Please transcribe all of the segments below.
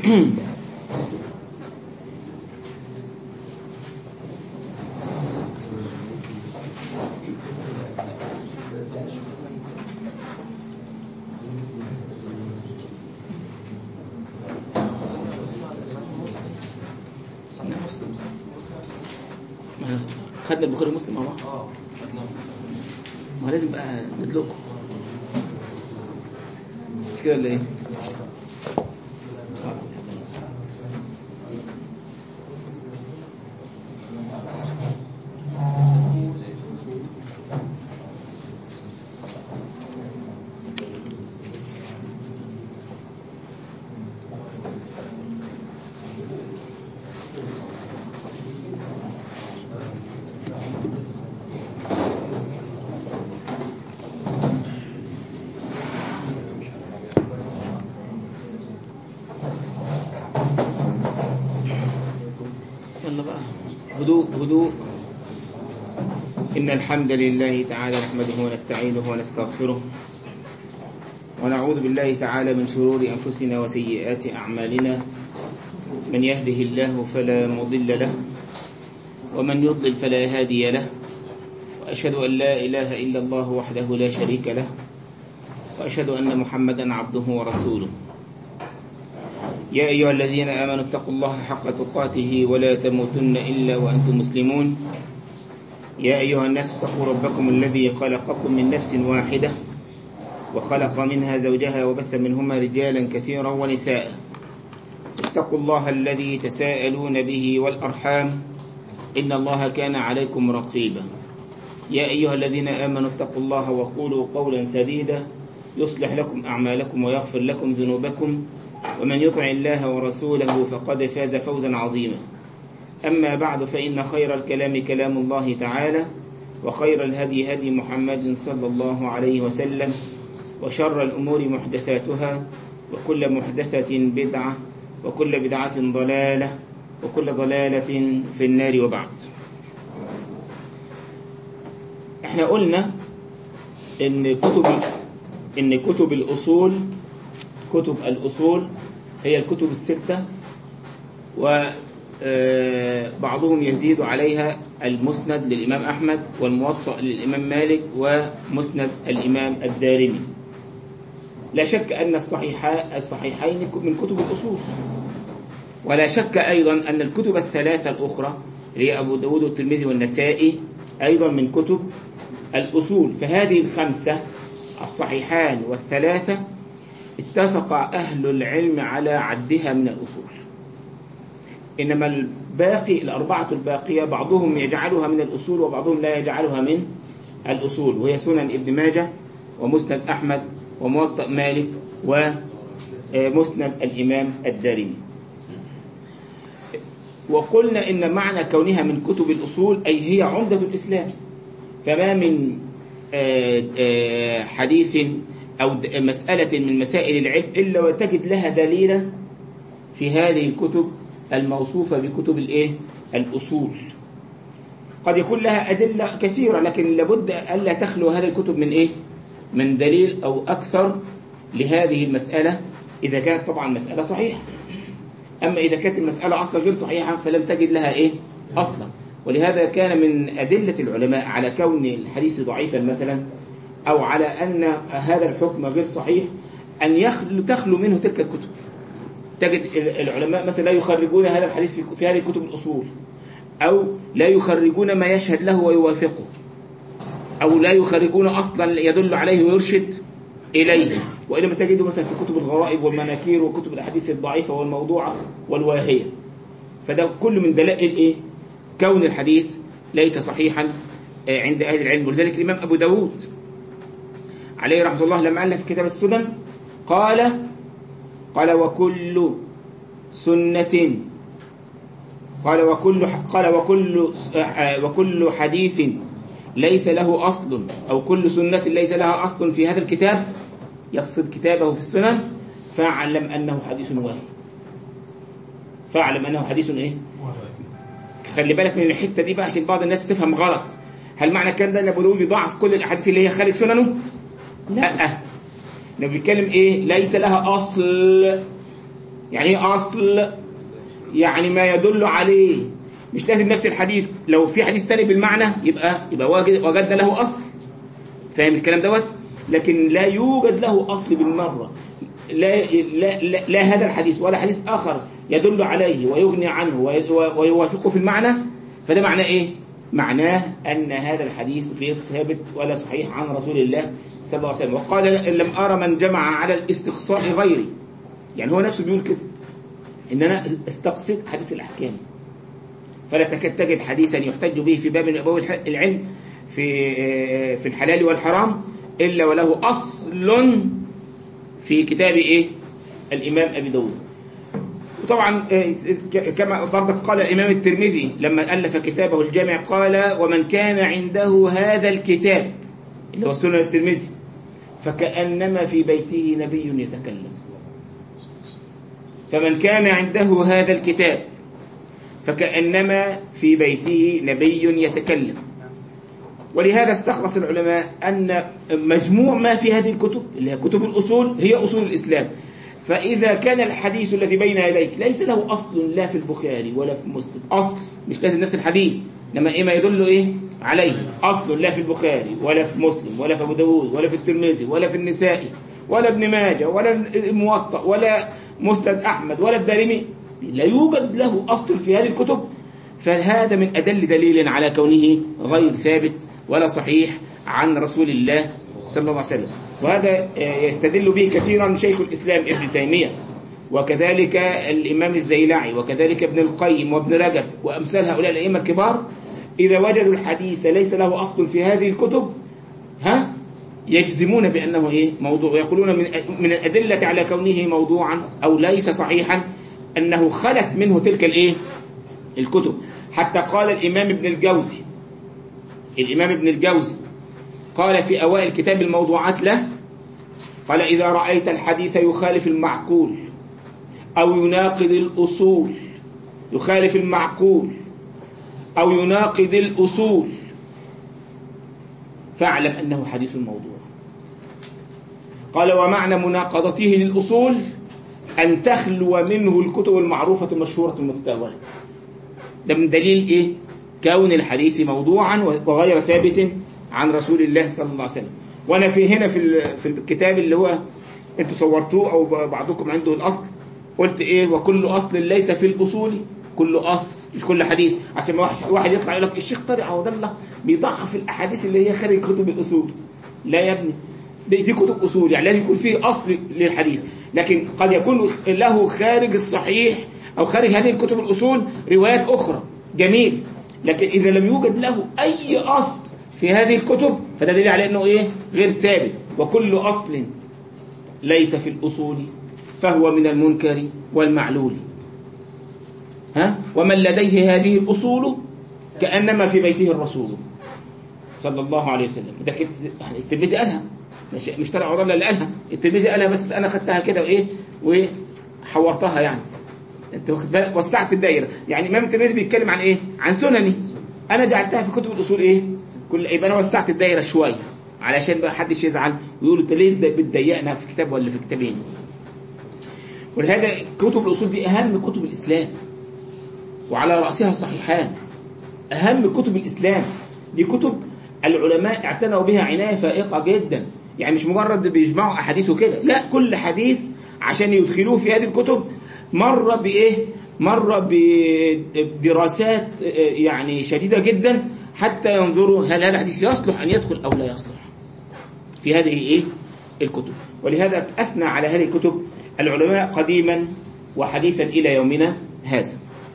خدنا البخاري ومسلم مع بعض ما لازم بقى ندلقكم مش كده ولا ايه؟ يلا بقى هدوء هدوء إن الحمد لله تعالى نحمده ونستعينه ونستغفره ونعوذ بالله تعالى من شرور أنفسنا وسيئات أعمالنا من يهده الله فلا مضل له ومن يضلل فلا هادي له وأشهد أن لا إله إلا الله وحده لا شريك له وأشهد أن محمدا عبده ورسوله يا أيها الذين آمنوا اتقوا الله حق تقاته ولا تموتن إلا وأنتم مسلمون يا أيها الناس اتقوا ربكم الذي خلقكم من نفس واحدة وخلق منها زوجها وبث منهما رجالا كثيرا ونساء اتقوا الله الذي تساءلون به والأرحام إن الله كان عليكم رقيبا يا أيها الذين آمنوا اتقوا الله وقولوا قولا سديدا يصلح لكم أعمالكم ويغفر لكم ذنوبكم ومن يطع الله ورسوله فقد فاز فوزا عظيما أما بعد فإن خير الكلام كلام الله تعالى وخير الهدي هدي محمد صلى الله عليه وسلم وشر الأمور محدثاتها وكل محدثة بدعة وكل بدعة ضلالة وكل ضلالة في النار وبعد احنا قلنا ان كتب ان كتب الأصول كتب الأصول هي الكتب الستة وبعضهم يزيد عليها المسند للإمام أحمد والموطأ للإمام مالك ومسند الإمام الدارمي لا شك أن الصحيحا الصحيحين من كتب الأصول ولا شك أيضا أن الكتب الثلاثة الأخرى اللي هي أبو داود والترمذي والنسائي أيضا من كتب الأصول فهذه الخمسة الصحيحان والثلاثة اتفق أهل العلم على عدها من الأصول إنما الباقي الأربعة الباقية بعضهم يجعلها من الأصول وبعضهم لا يجعلها من الأصول وهي سنن ابن ماجه ومسند أحمد وموطأ مالك ومسند الإمام الدارمي وقلنا إن معنى كونها من كتب الأصول أي هي عمدة الإسلام فما من حديث أو مسألة من مسائل العلم إلا وتجد لها دليلا في هذه الكتب الموصوفة بكتب الإيه؟ الأصول قد يكون لها أدلة كثيرة لكن لابد ألا تخلو هذه الكتب من إيه؟ من دليل أو أكثر لهذه المسألة إذا كانت طبعا مسألة صحيحة أما إذا كانت المسألة أصلا غير صحيحة فلم تجد لها إيه؟ أصلا ولهذا كان من أدلة العلماء على كون الحديث ضعيفا مثلا أو على أن هذا الحكم غير صحيح أن يخلو تخلو منه تلك الكتب تجد العلماء مثلا لا يخرجون هذا الحديث في هذه الكتب الأصول أو لا يخرجون ما يشهد له ويوافقه أو لا يخرجون أصلا يدل عليه ويرشد إليه وإنما تجده مثلا في كتب الغرائب والمناكير وكتب الأحاديث الضعيفة والموضوعة والواهية فده كل من دلائل إيه؟ كون الحديث ليس صحيحا عند أهل العلم ولذلك الإمام أبو داود عليه رحمة الله لما ألف كتاب السنن قال قال وكل سنة قال وكل قال وكل وكل حديث ليس له أصل أو كل سنة ليس لها أصل في هذا الكتاب يقصد كتابه في السنن فاعلم أنه حديث واهي فاعلم أنه حديث إيه خلي بالك من الحتة دي بقى عشان بعض الناس تفهم غلط هل معنى كان ده ان ابو داود يضاعف كل الاحاديث اللي هي خارج سننه لا انه بيتكلم ايه ليس لها اصل يعني ايه اصل يعني ما يدل عليه مش لازم نفس الحديث لو في حديث تاني بالمعنى يبقى يبقى وجد وجدنا له اصل فاهم الكلام دوت لكن لا يوجد له اصل بالمره لا لا لا, لا هذا الحديث ولا حديث اخر يدل عليه ويغني عنه وي- ويوافقه في المعنى فده معناه ايه معناه ان هذا الحديث غير ثابت ولا صحيح عن رسول الله صلى الله عليه وسلم وقال لم ارى من جمع على الاستقصاء غيري يعني هو نفسه بيقول كده ان انا استقصد حديث الاحكام فلا تكاد تجد حديثا يحتج به في باب من ابواب الح- العلم في في الحلال والحرام الا وله اصل في كتاب ايه الامام ابي داود وطبعا آه، ك- كما برضك قال الامام الترمذي لما الف كتابه الجامع قال ومن كان عنده هذا الكتاب اللي هو سنن الترمذي فكانما في بيته نبي يتكلم فمن كان عنده هذا الكتاب فكأنما في بيته نبي يتكلم ولهذا استخلص العلماء أن مجموع ما في هذه الكتب اللي هي كتب الأصول هي أصول الإسلام فإذا كان الحديث الذي بين يديك ليس له أصل لا في البخاري ولا في مسلم أصل مش لازم نفس الحديث إنما إيه ما يدل إيه عليه أصل لا في البخاري ولا في مسلم ولا في أبو داود ولا في الترمذي ولا في النسائي ولا ابن ماجه ولا الموطأ ولا مسند أحمد ولا الدارمي لا يوجد له أصل في هذه الكتب فهذا من أدل دليل على كونه غير ثابت ولا صحيح عن رسول الله صلى الله عليه وسلم وهذا يستدل به كثيرا شيخ الإسلام ابن تيمية وكذلك الإمام الزيلعي وكذلك ابن القيم وابن رجب وأمثال هؤلاء الأئمة الكبار إذا وجدوا الحديث ليس له أصل في هذه الكتب ها يجزمون بأنه إيه موضوع ويقولون من من الأدلة على كونه موضوعا أو ليس صحيحا أنه خلت منه تلك الإيه الكتب حتى قال الإمام ابن الجوزي الإمام ابن الجوزي قال في أوائل كتاب الموضوعات له قال إذا رأيت الحديث يخالف المعقول أو يناقض الأصول يخالف المعقول أو يناقض الأصول فاعلم أنه حديث موضوع قال ومعنى مناقضته للأصول أن تخلو منه الكتب المعروفة المشهورة المتداولة ده من دليل إيه؟ كون الحديث موضوعا وغير ثابت عن رسول الله صلى الله عليه وسلم وأنا في هنا في في الكتاب اللي هو أنتوا صورتوه أو بعضكم عنده الأصل قلت إيه وكل أصل ليس في الأصول كل أصل مش كل حديث عشان واحد واحد يطلع يقول لك الشيخ طارق عوض الله بيضعف الأحاديث اللي هي خارج كتب الأصول لا يا ابني دي, دي كتب أصول يعني لازم يكون فيه أصل للحديث لكن قد يكون له خارج الصحيح أو خارج هذه الكتب الأصول روايات أخرى جميل لكن إذا لم يوجد له أي أصل في هذه الكتب فده دليل على أنه إيه غير ثابت وكل أصل ليس في الأصول فهو من المنكر والمعلول ها ومن لديه هذه الأصول كأنما في بيته الرسول صلى الله عليه وسلم ده كده الترمذي قالها مش مش طلع عرض اللي قالها الترمذي قالها بس انا خدتها كده وايه وحورتها يعني انت واخد بالك وسعت الدايره يعني امام الترمذي بيتكلم عن ايه عن سنني انا جعلتها في كتب الاصول ايه كل يبقى انا وسعت الدايره شويه علشان بقى حدش يزعل ويقول انت ليه بتضيقنا في كتاب ولا في كتابين ولهذا كتب الاصول دي اهم كتب الاسلام وعلى راسها الصحيحان اهم كتب الاسلام دي كتب العلماء اعتنوا بها عنايه فائقه جدا يعني مش مجرد بيجمعوا احاديث وكده لا كل حديث عشان يدخلوه في هذه الكتب مر بايه مر بدراسات يعني شديده جدا حتى ينظروا هل هذا الحديث يصلح ان يدخل او لا يصلح في هذه ايه الكتب ولهذا اثنى على هذه الكتب العلماء قديما وحديثا الى يومنا هذا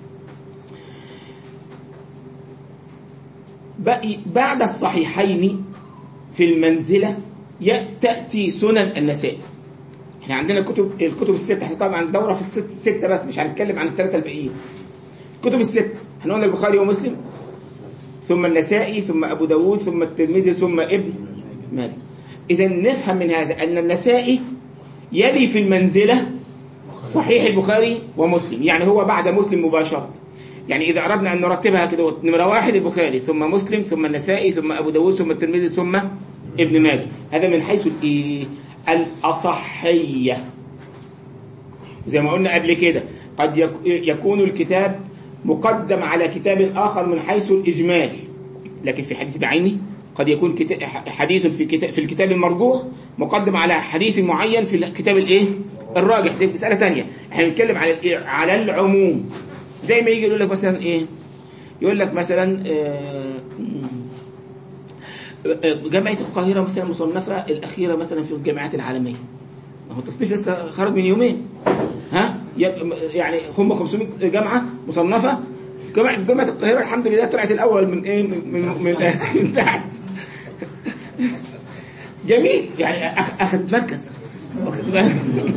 بعد الصحيحين في المنزلة تأتي سنن النسائي احنا عندنا الكتب الكتب الستة احنا طبعا دورة في الست ستة بس مش هنتكلم عن الثلاثة الباقيين الكتب الستة احنا قلنا البخاري ومسلم ثم النسائي ثم أبو داود ثم الترمذي ثم ابن مالك إذا نفهم من هذا أن النسائي يلي في المنزلة صحيح البخاري ومسلم يعني هو بعد مسلم مباشرة يعني إذا أردنا أن نرتبها كده نمرة واحد البخاري ثم مسلم ثم النسائي ثم أبو داود ثم الترمذي ثم ابن ماجه هذا من حيث الإيه؟ الأصحية زي ما قلنا قبل كده قد يك- يكون الكتاب مقدم على كتاب آخر من حيث الإجمال لكن في حديث بعينه قد يكون كتا- حديث في كتاب في الكتاب المرجوح مقدم على حديث معين في الكتاب الايه الراجح دي مسألة تانية احنا بنتكلم على الإيه؟ على العموم زي ما يجي يقول لك مثلا ايه يقول لك مثلا آه، آه، جامعة القاهرة مثلا مصنفة الأخيرة مثلا في الجامعات العالمية ما هو التصنيف لسه خرج من يومين ها يب- يعني هم 500 جامعة مصنفة جامعة جامعة القاهرة الحمد لله طلعت الأول من إيه من من, من, من تحت جميل يعني أخ- أخذت مركز واخد بالك؟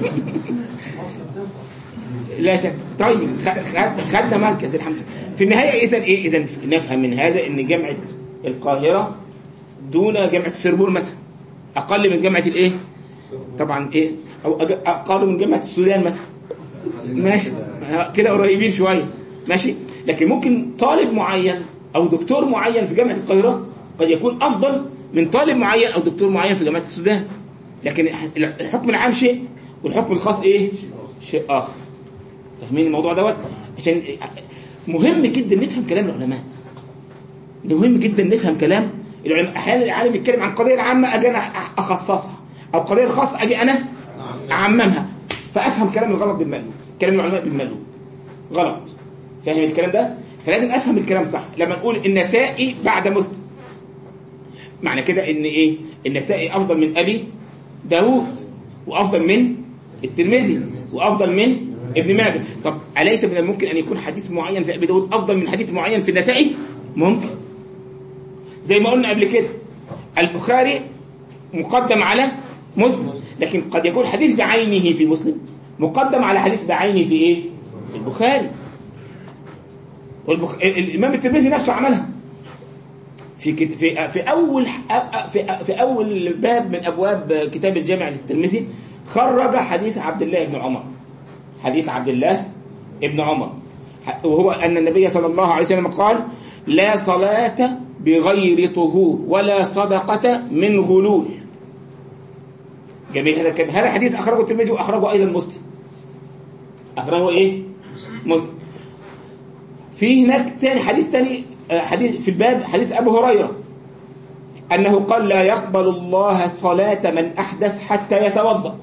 لا شك طيب خ- خد- خدنا مركز الحمد لله في النهاية إذا إيه إذا نفهم من هذا إن جامعة القاهرة دون جامعة السربون مثلا أقل من جامعة الإيه طبعا إيه أو أج- أقل من جامعة السودان مثلا ماشي كده قريبين شوية ماشي لكن ممكن طالب معين أو دكتور معين في جامعة القاهرة قد يكون أفضل من طالب معين أو دكتور معين في جامعة السودان لكن الحكم العام شيء والحكم الخاص إيه شيء آخر فاهمين الموضوع دوت عشان مهم جدا نفهم كلام العلماء مهم جدا نفهم كلام العلماء احيانا العالم يتكلم عن القضيه العامه اجي انا اخصصها او القضيه الخاصه اجي انا اعممها فافهم كلام الغلط بالمقلوب كلام العلماء بالمقلوب غلط فاهم الكلام ده فلازم افهم الكلام صح لما نقول النسائي بعد مسلم معنى كده ان ايه النسائي افضل من ابي داوود وافضل من الترمذي وافضل من ابن ماجه طب اليس من الممكن ان يكون حديث معين في ابي داود افضل من حديث معين في النسائي ممكن زي ما قلنا قبل كده البخاري مقدم على مسلم لكن قد يكون حديث بعينه في مسلم مقدم على حديث بعينه في ايه البخاري والبخ... ال- الامام الترمذي نفسه عملها في كت... في في اول في في اول باب من ابواب كتاب الجامع للترمذي خرج حديث عبد الله بن عمر حديث عبد الله ابن عمر وهو أن النبي صلى الله عليه وسلم قال لا صلاة بغير طهور ولا صدقة من غلول جميل هذا الكلام هذا الحديث أخرجه الترمذي وأخرجه أيضا مسلم أخرجه إيه؟ مسلم في هناك تاني حديث تاني آه، حديث في الباب حديث أبو هريرة أنه قال لا يقبل الله صلاة من أحدث حتى يتوضأ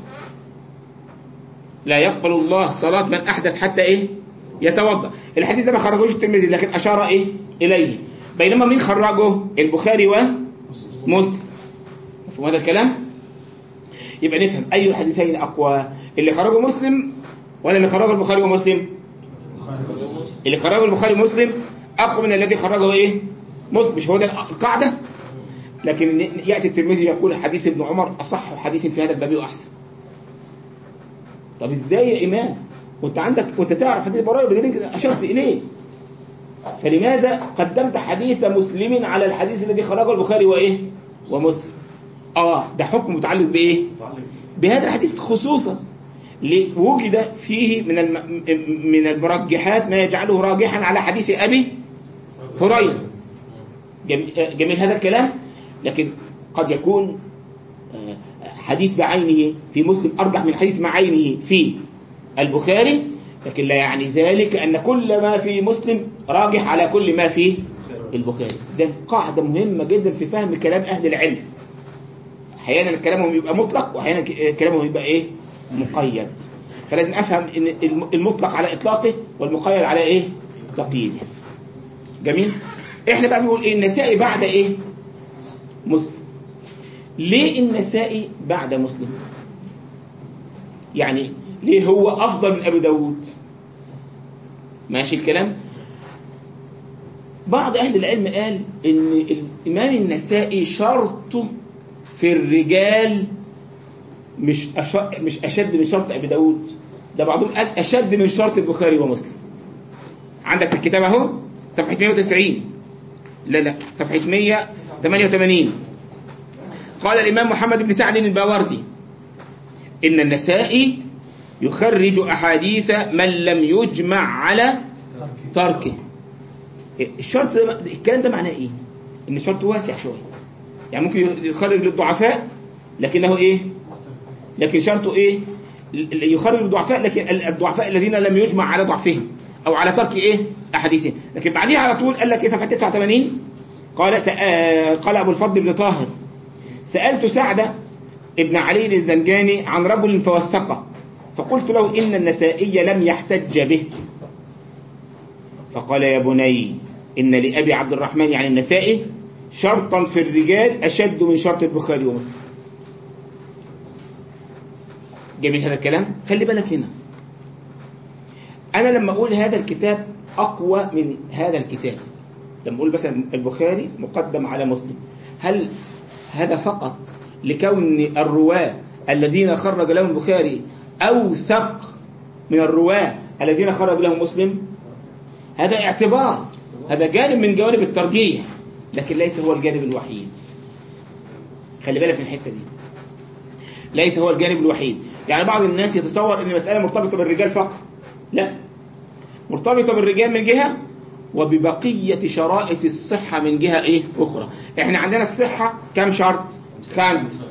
لا يقبل الله صلاة من أحدث حتى إيه يتوضأ الحديث ده ما خرجوش الترمذي لكن أشار إيه إليه بينما مين خرجه البخاري ومسلم مفهوم هذا الكلام يبقى نفهم أي الحديثين أقوى اللي خرجه مسلم ولا اللي خرجه البخاري ومسلم اللي خرجه البخاري ومسلم أقوى من الذي خرجه إيه مسلم مش هو ده القاعدة لكن يأتي الترمذي يقول حديث ابن عمر أصح حديث في هذا الباب وأحسن طب ازاي يا امام وانت عندك وانت تعرف حديث براءه بدليل كده اشرت اليه فلماذا قدمت حديث مسلم على الحديث الذي خرجه البخاري وايه ومسلم اه ده حكم متعلق بايه بهذا الحديث خصوصا ل- وجد فيه من الم... من المرجحات ما يجعله راجحا على حديث ابي هريره جميل, جميل هذا الكلام لكن قد يكون آه، حديث بعينه في مسلم أرجح من حديث بعينه في البخاري لكن لا يعني ذلك أن كل ما في مسلم راجح على كل ما في البخاري ده قاعدة مهمة جدا في فهم كلام أهل العلم أحيانا كلامهم يبقى مطلق وأحيانا ك- كلامهم يبقى إيه مقيد فلازم أفهم إن الم- المطلق على إطلاقه والمقيد على إيه تقييده جميل إحنا بقى بنقول إيه النسائي بعد إيه مسلم ليه النسائي بعد مسلم يعني ليه هو أفضل من أبي داود ماشي الكلام بعض أهل العلم قال إن الإمام النسائي شرطه في الرجال مش أش... مش أشد من شرط أبي داود ده بعضهم قال أشد من شرط البخاري ومسلم عندك في الكتاب أهو صفحة 190 لا لا صفحة 188 قال الإمام محمد بن سعد الباوردي إن النسائي يخرج أحاديث من لم يجمع على تركه الشرط ده الكلام ده معناه إيه؟ إن الشرط واسع شوية يعني ممكن يخرج للضعفاء لكنه إيه؟ لكن شرطه إيه؟ يخرج الضعفاء لكن الضعفاء الذين لم يجمع على ضعفهم او على ترك ايه احاديثهم لكن بعديها على طول قال لك ايه صفحه 89 قال سأ... قال ابو الفضل بن طاهر سالت سعد ابن علي الزنجاني عن رجل فوثقه فقلت له ان النسائي لم يحتج به فقال يا بني ان لابي عبد الرحمن يعني النسائي شرطا في الرجال اشد من شرط البخاري ومسلم جميل هذا الكلام خلي بالك هنا أنا لما أقول هذا الكتاب أقوى من هذا الكتاب لما أقول مثلا البخاري مقدم على مسلم هل هذا فقط لكون الرواة الذين خرج لهم البخاري أوثق من الرواة الذين خرج لهم مسلم هذا اعتبار هذا جانب من جوانب الترجيح لكن ليس هو الجانب الوحيد خلي بالك من الحتة دي ليس هو الجانب الوحيد يعني بعض الناس يتصور ان المسألة مرتبطة بالرجال فقط لا مرتبطة بالرجال من جهة وببقية شرائط الصحة من جهة ايه اخرى احنا عندنا الصحة كم شرط خمس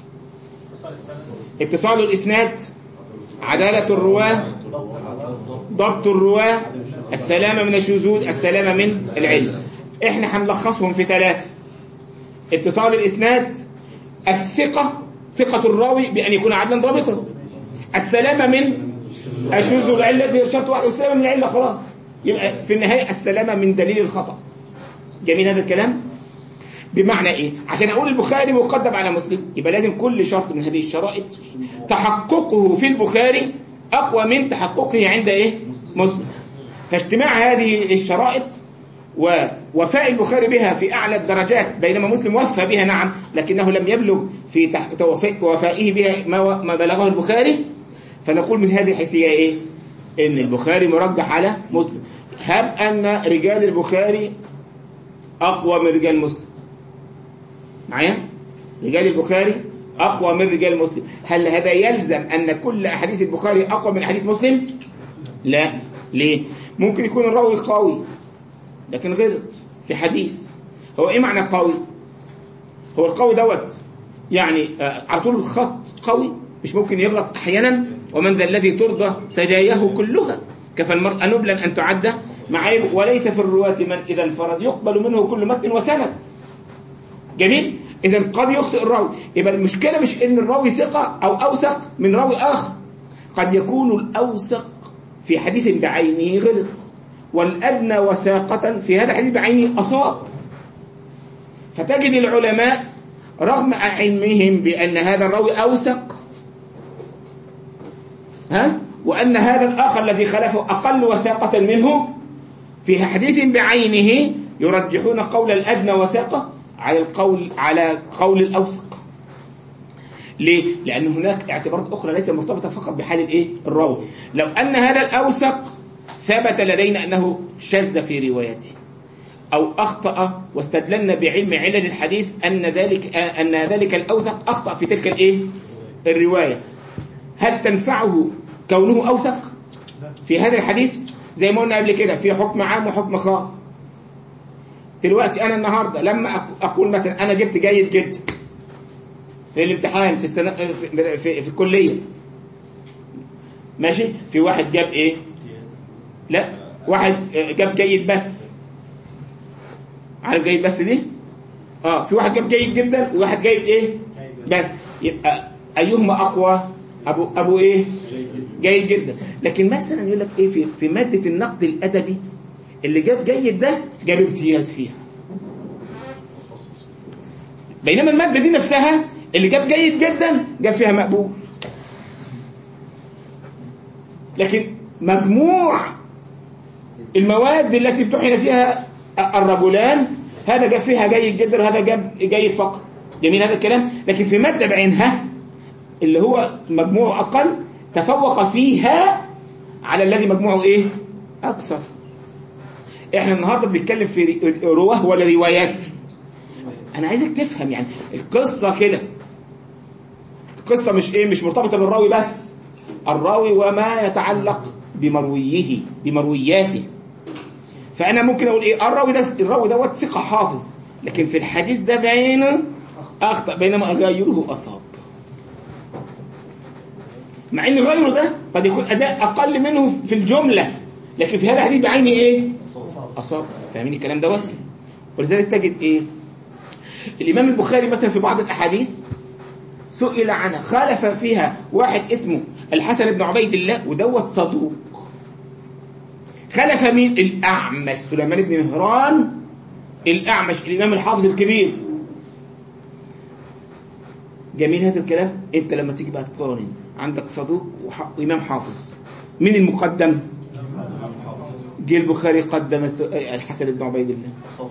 اتصال الاسناد عدالة الرواة ضبط الرواة السلامة من الشذوذ السلامة من العلم احنا هنلخصهم في ثلاثة اتصال الاسناد الثقة ثقة الراوي بأن يكون عدلا ضابطا السلامة من الشذوذ والعلة دي شرط واحد السلامة من العلة خلاص يبقى في النهاية السلامة من دليل الخطأ جميل هذا الكلام بمعنى ايه عشان اقول البخاري مقدم على مسلم يبقى لازم كل شرط من هذه الشرائط تحققه في البخاري اقوى من تحققه عند ايه مسلم فاجتماع هذه الشرائط ووفاء البخاري بها في أعلى الدرجات بينما مسلم وفى بها نعم لكنه لم يبلغ في وفائه بها ما بلغه البخاري فنقول من هذه الحيثية إيه إن البخاري مرجح على مسلم هب أن رجال البخاري أقوى من رجال مسلم معايا رجال البخاري أقوى من رجال مسلم هل هذا يلزم أن كل أحاديث البخاري أقوى من أحاديث مسلم لا ليه ممكن يكون الراوي قوي لكن غلط في حديث هو ايه معنى قوي هو القوي دوت يعني آه على طول الخط قوي مش ممكن يغلط احيانا ومن ذا الذي ترضى سجاياه كلها كفى المرء نبلا ان تعد معايب وليس في الرواة من اذا انفرد يقبل منه كل متن وسند جميل اذا قد يخطئ الراوي يبقى المشكله مش ان الراوي ثقه او اوثق من راوي اخر قد يكون الاوثق في حديث بعينه غلط والأدنى وثاقة في هذا الحديث بعينه أصاب فتجد العلماء رغم علمهم بأن هذا الراوي أوثق ها وأن هذا الآخر الذي خلفه أقل وثاقة منه في حديث بعينه يرجحون قول الأدنى وثاقة على القول على قول الأوثق ليه؟ لأن هناك اعتبارات أخرى ليست مرتبطة فقط بحال الإيه؟ الراوي لو أن هذا الأوثق ثبت لدينا أنه شذ في روايته أو أخطأ واستدللنا بعلم علل الحديث أن ذلك أن ذلك الأوثق أخطأ في تلك الإيه؟ الرواية هل تنفعه كونه أوثق في هذا الحديث زي ما قلنا قبل كده في حكم عام وحكم خاص دلوقتي أنا النهاردة لما أقول مثلا أنا جبت جيد جدا في الامتحان في السنة في, في, في الكلية ماشي في واحد جاب ايه لا واحد جاب جيد بس عارف جيد بس دي اه في واحد جاب جيد جدا وواحد جيد ايه بس يبقى ايهما اقوى ابو ابو ايه جيد جدا لكن مثلا يقول لك ايه في في ماده النقد الادبي اللي جاب جيد ده جاب امتياز فيها بينما الماده دي نفسها اللي جاب جيد جدا جاب فيها مقبول لكن مجموع المواد التي امتحن فيها الرجلان هذا جاب فيها جيد جدا وهذا جاب جيد فقط جميل هذا الكلام لكن في مادة بعينها اللي هو مجموعه أقل تفوق فيها على الذي مجموعه إيه أكثر إحنا النهاردة بنتكلم في رواه ولا روايات أنا عايزك تفهم يعني القصة كده القصة مش إيه مش مرتبطة بالراوي بس الراوي وما يتعلق بمرويه بمروياته فأنا ممكن أقول إيه الراوي ده الراوي دوت ثقة حافظ لكن في الحديث ده بعينه أخطأ بينما غيره أصاب مع ان غيره ده قد يكون اداء اقل منه في الجمله لكن في هذا الحديث بعينه ايه اصاب فاهمين الكلام دوت ولذلك تجد ايه الامام البخاري مثلا في بعض الاحاديث سئل عنها خالف فيها واحد اسمه الحسن بن عبيد الله ودوت صدوق خلف مين الاعمش سليمان بن مهران الاعمش الامام الحافظ الكبير جميل هذا الكلام انت لما تيجي بقى تقارن عندك صدوق وامام حافظ مين المقدم جه البخاري قدم الس- الحسن بن عبيد الله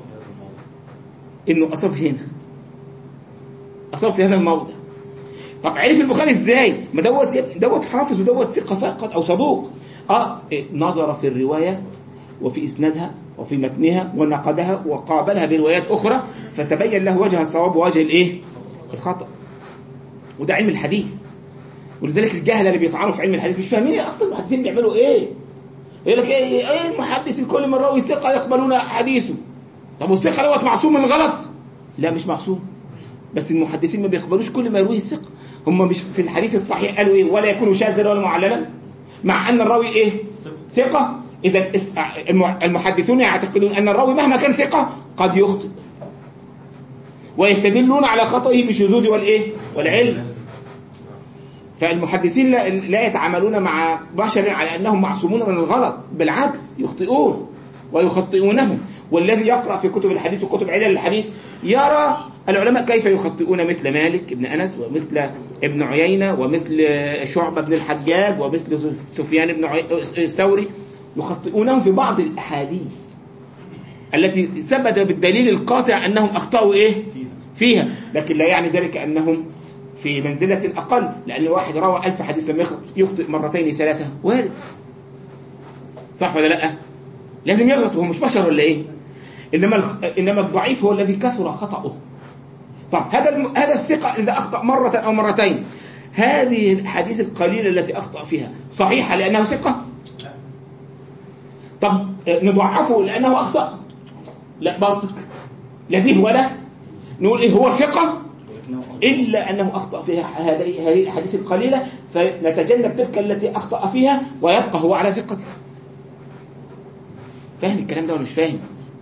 انه اصاب هنا اصاب في هذا الموضع طب عرف البخاري ازاي ما دوت دوت حافظ ودوت ثقه فقط او صدوق اه إيه، نظر في الروايه وفي اسنادها وفي متنها ونقدها وقابلها بروايات اخرى فتبين له وجه الصواب ووجه الايه الخطا وده علم الحديث ولذلك الجهله اللي بيطعنوا في علم الحديث مش فاهمين اصلا المحدثين بيعملوا ايه يقول لك ايه ايه المحدث الكل من راوي ثقه يقبلون حديثه طب والثقه دوت معصوم من الغلط لا مش معصوم بس المحدثين ما بيقبلوش كل ما يرويه الثقه هم مش في الحديث الصحيح قالوا ايه ولا يكون شاذا ولا معللا مع ان الراوي ايه ثقه اذا اس- الم- المحدثون يعتقدون ان الراوي مهما كان ثقه قد يخطئ ويستدلون على خطئه بالشذوذ والايه والعلم فالمحدثين لا, لا يتعاملون مع بشر على انهم معصومون من الغلط بالعكس يخطئون ويخطئونهم والذي يقرا في كتب الحديث وكتب علل الحديث يرى العلماء كيف يخطئون مثل مالك بن انس ومثل ابن عيينه ومثل شعبه بن الحجاج ومثل سفيان بن عي- الثوري يخطئونهم في بعض الاحاديث التي ثبت بالدليل القاطع انهم اخطاوا ايه فيها لكن لا يعني ذلك انهم في منزلة أقل لأن واحد روى ألف حديث لما يخطئ- يخطئ مرتين ثلاثة وارد صح ولا لا لازم يغلط وهو مش بشر ولا إيه إنما الخ... إنما الضعيف هو الذي كثر خطأه طب هذا الم... هذا الثقة إذا أخطأ مرة أو مرتين هذه الحديث القليلة التي أخطأ فيها صحيحة لأنه ثقة طب نضعفه لأنه أخطأ لا منطق لا دي ولا نقول إيه هو ثقة إلا أنه أخطأ فيها هذه هذه الأحاديث القليلة فنتجنب تلك التي أخطأ فيها ويبقى هو على ثقته فاهم الكلام ده ولا مش فاهم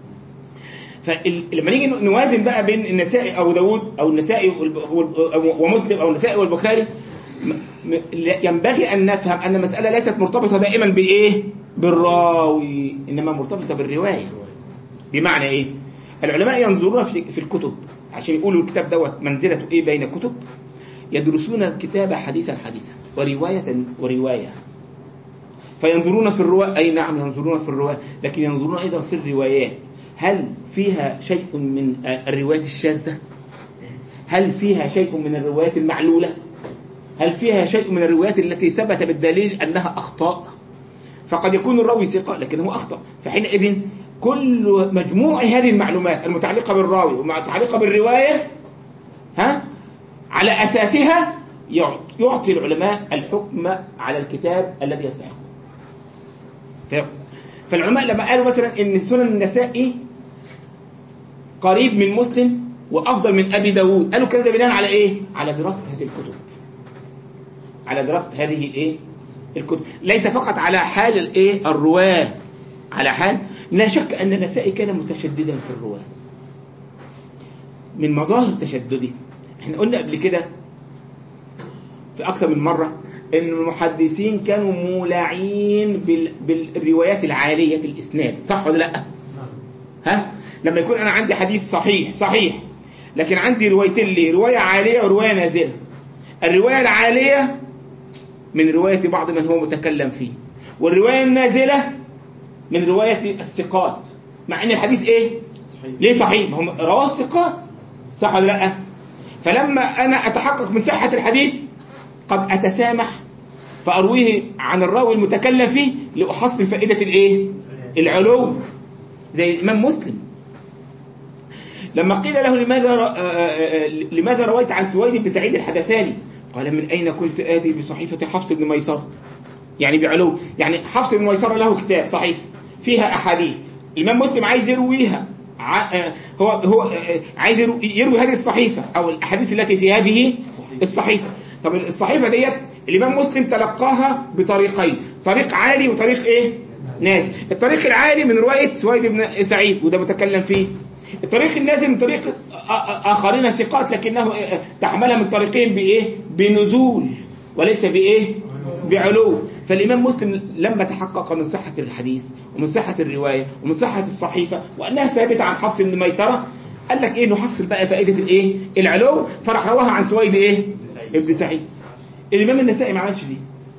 فلما نيجي نوازن بقى بين النسائي أو داود أو النسائي والب- ومسلم أو النسائي والبخاري م- م- ينبغي أن نفهم أن المسألة ليست مرتبطة دائما بإيه؟ بالراوي إنما مرتبطة بالرواية بمعنى إيه؟ العلماء ينظرون في في الكتب عشان يقولوا الكتاب دوت منزلته إيه بين الكتب يدرسون الكتاب حديثا حديثا ورواية ورواية فينظرون في الرواية أي نعم ينظرون في الرواية لكن ينظرون أيضا في الروايات هل فيها شيء من الروايات الشاذة هل فيها شيء من الروايات المعلولة هل فيها شيء من الروايات التي ثبت بالدليل أنها أخطاء فقد يكون الراوي ثقة لكن هو أخطأ فحينئذ كل مجموع هذه المعلومات المتعلقة بالراوي والمتعلقة بالرواية ها على أساسها يعط- يعطي العلماء الحكم على الكتاب الذي يستحقه ف- فالعلماء لما قالوا مثلا ان سنن النسائي قريب من مسلم وافضل من ابي داود قالوا كده بناء على ايه على دراسه هذه الكتب على دراسه هذه الايه الكتب ليس فقط على حال الايه الرواه على حال لا شك ان النسائي كان متشددا في الرواه من مظاهر تشدده احنا قلنا قبل كده في اكثر من مره ان المحدثين كانوا مولعين بال... بالروايات العاليه الاسناد صح ولا لا ها لما يكون انا عندي حديث صحيح صحيح لكن عندي روايتين ليه روايه عاليه وروايه نازله الروايه العاليه من روايه بعض من هو متكلم فيه والروايه النازله من روايه الثقات مع ان الحديث ايه صحيح ليه صحيح ما هم رواه الثقات صح ولا لا فلما انا اتحقق من صحه الحديث قد اتسامح فارويه عن الراوي المتكلم فيه لاحصل فائده الايه العلو زي الامام مسلم لما قيل له لماذا ر- آه، آه، آه، لماذا رويت عن سويد بن سعيد الحدثاني قال من اين كنت اتي بصحيفه حفص بن ميسره يعني بعلو يعني حفص بن ميسره له كتاب صحيح فيها احاديث الامام مسلم عايز يرويها ع- آه، هو هو آه، عايز يرو- يروي هذه الصحيفه او الاحاديث التي في هذه الصحيفه طب الصحيفه ديت الإمام مسلم تلقاها بطريقين طريق عالي وطريق إيه نازل الطريق العالي من رواية سويد بن سعيد وده بتكلم فيه الطريق النازل من طريق آخرين ثقات لكنه تحملها من طريقين بإيه بنزول وليس بإيه بعلو فالإمام مسلم لما تحقق من صحة الحديث ومن صحة الرواية ومن صحة الصحيفة وأنها ثابتة عن حفص بن ميسرة قال لك إيه نحصل بقى فائدة الإيه العلو فراح رواها عن سويد إيه ابن سعيد الإمام النسائي ما عملش دي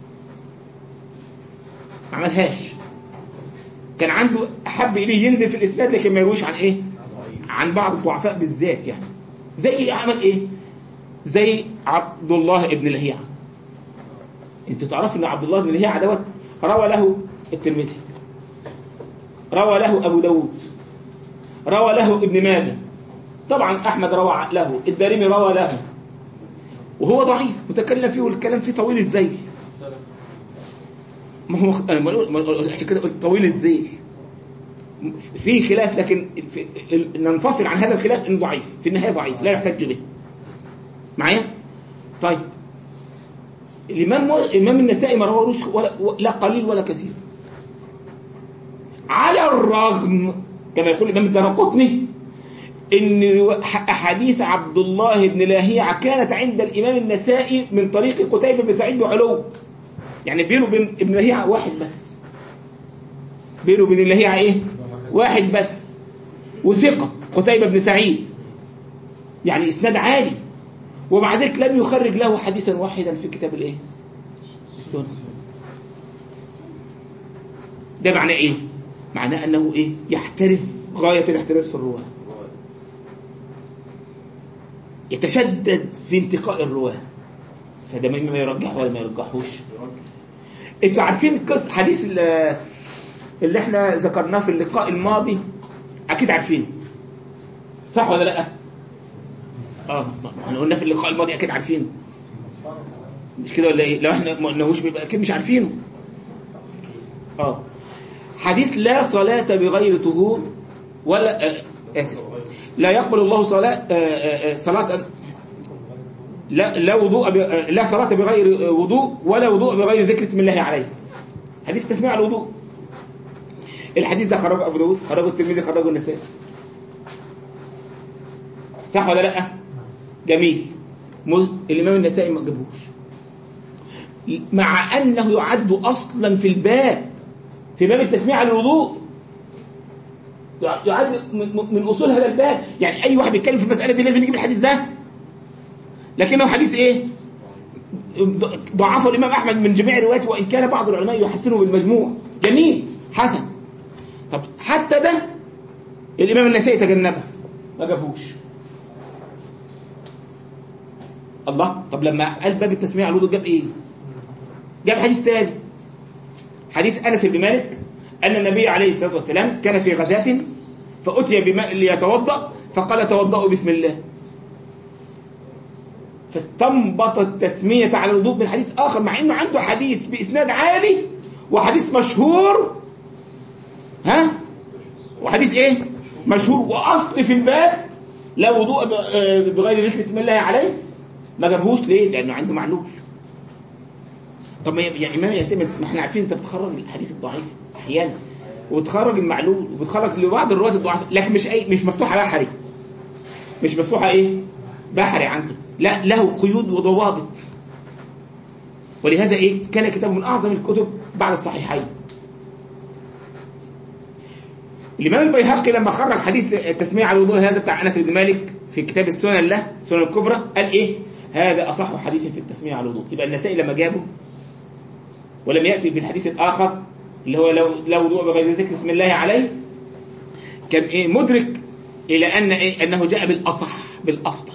ما عملهاش كان عنده حب إليه ينزل في الإسناد لكن ما يرويش عن إيه عن بعض الضعفاء بالذات يعني زي عمل إيه زي عبد الله ابن لهيعة انتوا تعرفوا ان عبد الله بن لهيعة دوت روى له الترمذي روى له ابو داود روى له ابن ماجه طبعا احمد روى له الدارمي روى له وهو ضعيف متكلم فيه والكلام فيه طويل ازاي ما هو انا عشان كده قلت طويل ازاي في خلاف لكن في ننفصل عن هذا الخلاف انه ضعيف في النهايه ضعيف لا يحتج به معايا طيب الامام الامام النسائي ما روالوش ولا لا قليل ولا كثير على الرغم كما يقول الامام الدرقطني ان احاديث عبد الله بن لاهيعة كانت عند الامام النسائي من طريق قتيبة بن سعيد وعلو يعني بينه وبين ابن لاهيعة واحد بس بينه وبين لاهيعة ايه واحد بس وثقة قتيبة بن سعيد يعني اسناد عالي ومع ذلك لم يخرج له حديثا واحدا في كتاب الايه السنة ده معناه ايه معناه انه ايه يحترز غاية الاحتراز في الرواه يتشدد في انتقاء الرواه فده ما يرجحه ولا ما يرجحوش انتوا عارفين قصة حديث اللي احنا ذكرناه في اللقاء الماضي اكيد عارفين صح ولا لا اه احنا قلنا في اللقاء الماضي اكيد عارفينه مش كده ولا ايه لو احنا ما قلناهوش بيبقى اكيد مش عارفينه اه حديث لا صلاة بغير طهور ولا آه اسف لا يقبل الله صلاة آه آه صلاة لا لا وضوء لا صلاة بغير وضوء ولا وضوء بغير ذكر اسم الله عليه حديث تسميع الوضوء الحديث ده خرجه ابو داود خرجه الترمذي خرجه النسائي صح ولا لا جميل الامام النسائي ما جابوش مع انه يعد اصلا في الباب في باب التسميع على الوضوء يعد من اصول هذا الباب يعني اي واحد بيتكلم في المساله دي لازم يجيب الحديث ده لكنه حديث ايه ضعفه الامام احمد من جميع رواياته وان كان بعض العلماء يحسنه بالمجموع جميل حسن طب حتى ده الامام النسائي تجنبه ما جابهوش الله طب لما قال باب التسميع على الوضوء جاب ايه جاب حديث تاني حديث انس بن مالك ان النبي عليه الصلاه والسلام كان في غزاه فاتي بماء ليتوضا فقال توضأوا بسم الله فاستنبط التسمية على الوضوء من حديث آخر مع أنه عنده حديث بإسناد عالي وحديث مشهور ها وحديث إيه مشهور وأصل في الباب لا وضوء بغير ذكر بسم الله عليه ما جابهوش ليه لأنه عنده معلول طب يا إمام ياسين ما احنا عارفين أنت بتخرج الحديث الضعيف أحيانا وبتخرج المعلول وبتخرج لبعض الرواة الضعاف لكن مش أي مش مفتوحة بحري مش مفتوحة إيه بحري عنده لا له قيود وضوابط ولهذا ايه كان كتابه من اعظم الكتب بعد الصحيحين الامام البيهقي لما خرج حديث التسمية على الوضوء هذا بتاع انس بن مالك في كتاب السنن له السنن الكبرى قال ايه هذا اصح حديث في التسمية على الوضوء يبقى النسائي لما جابه ولم ياتي بالحديث الاخر اللي هو لو لا وضوء بغير ذكر اسم الله عليه كان ايه مدرك الى ان ايه انه جاء بالاصح بالافضل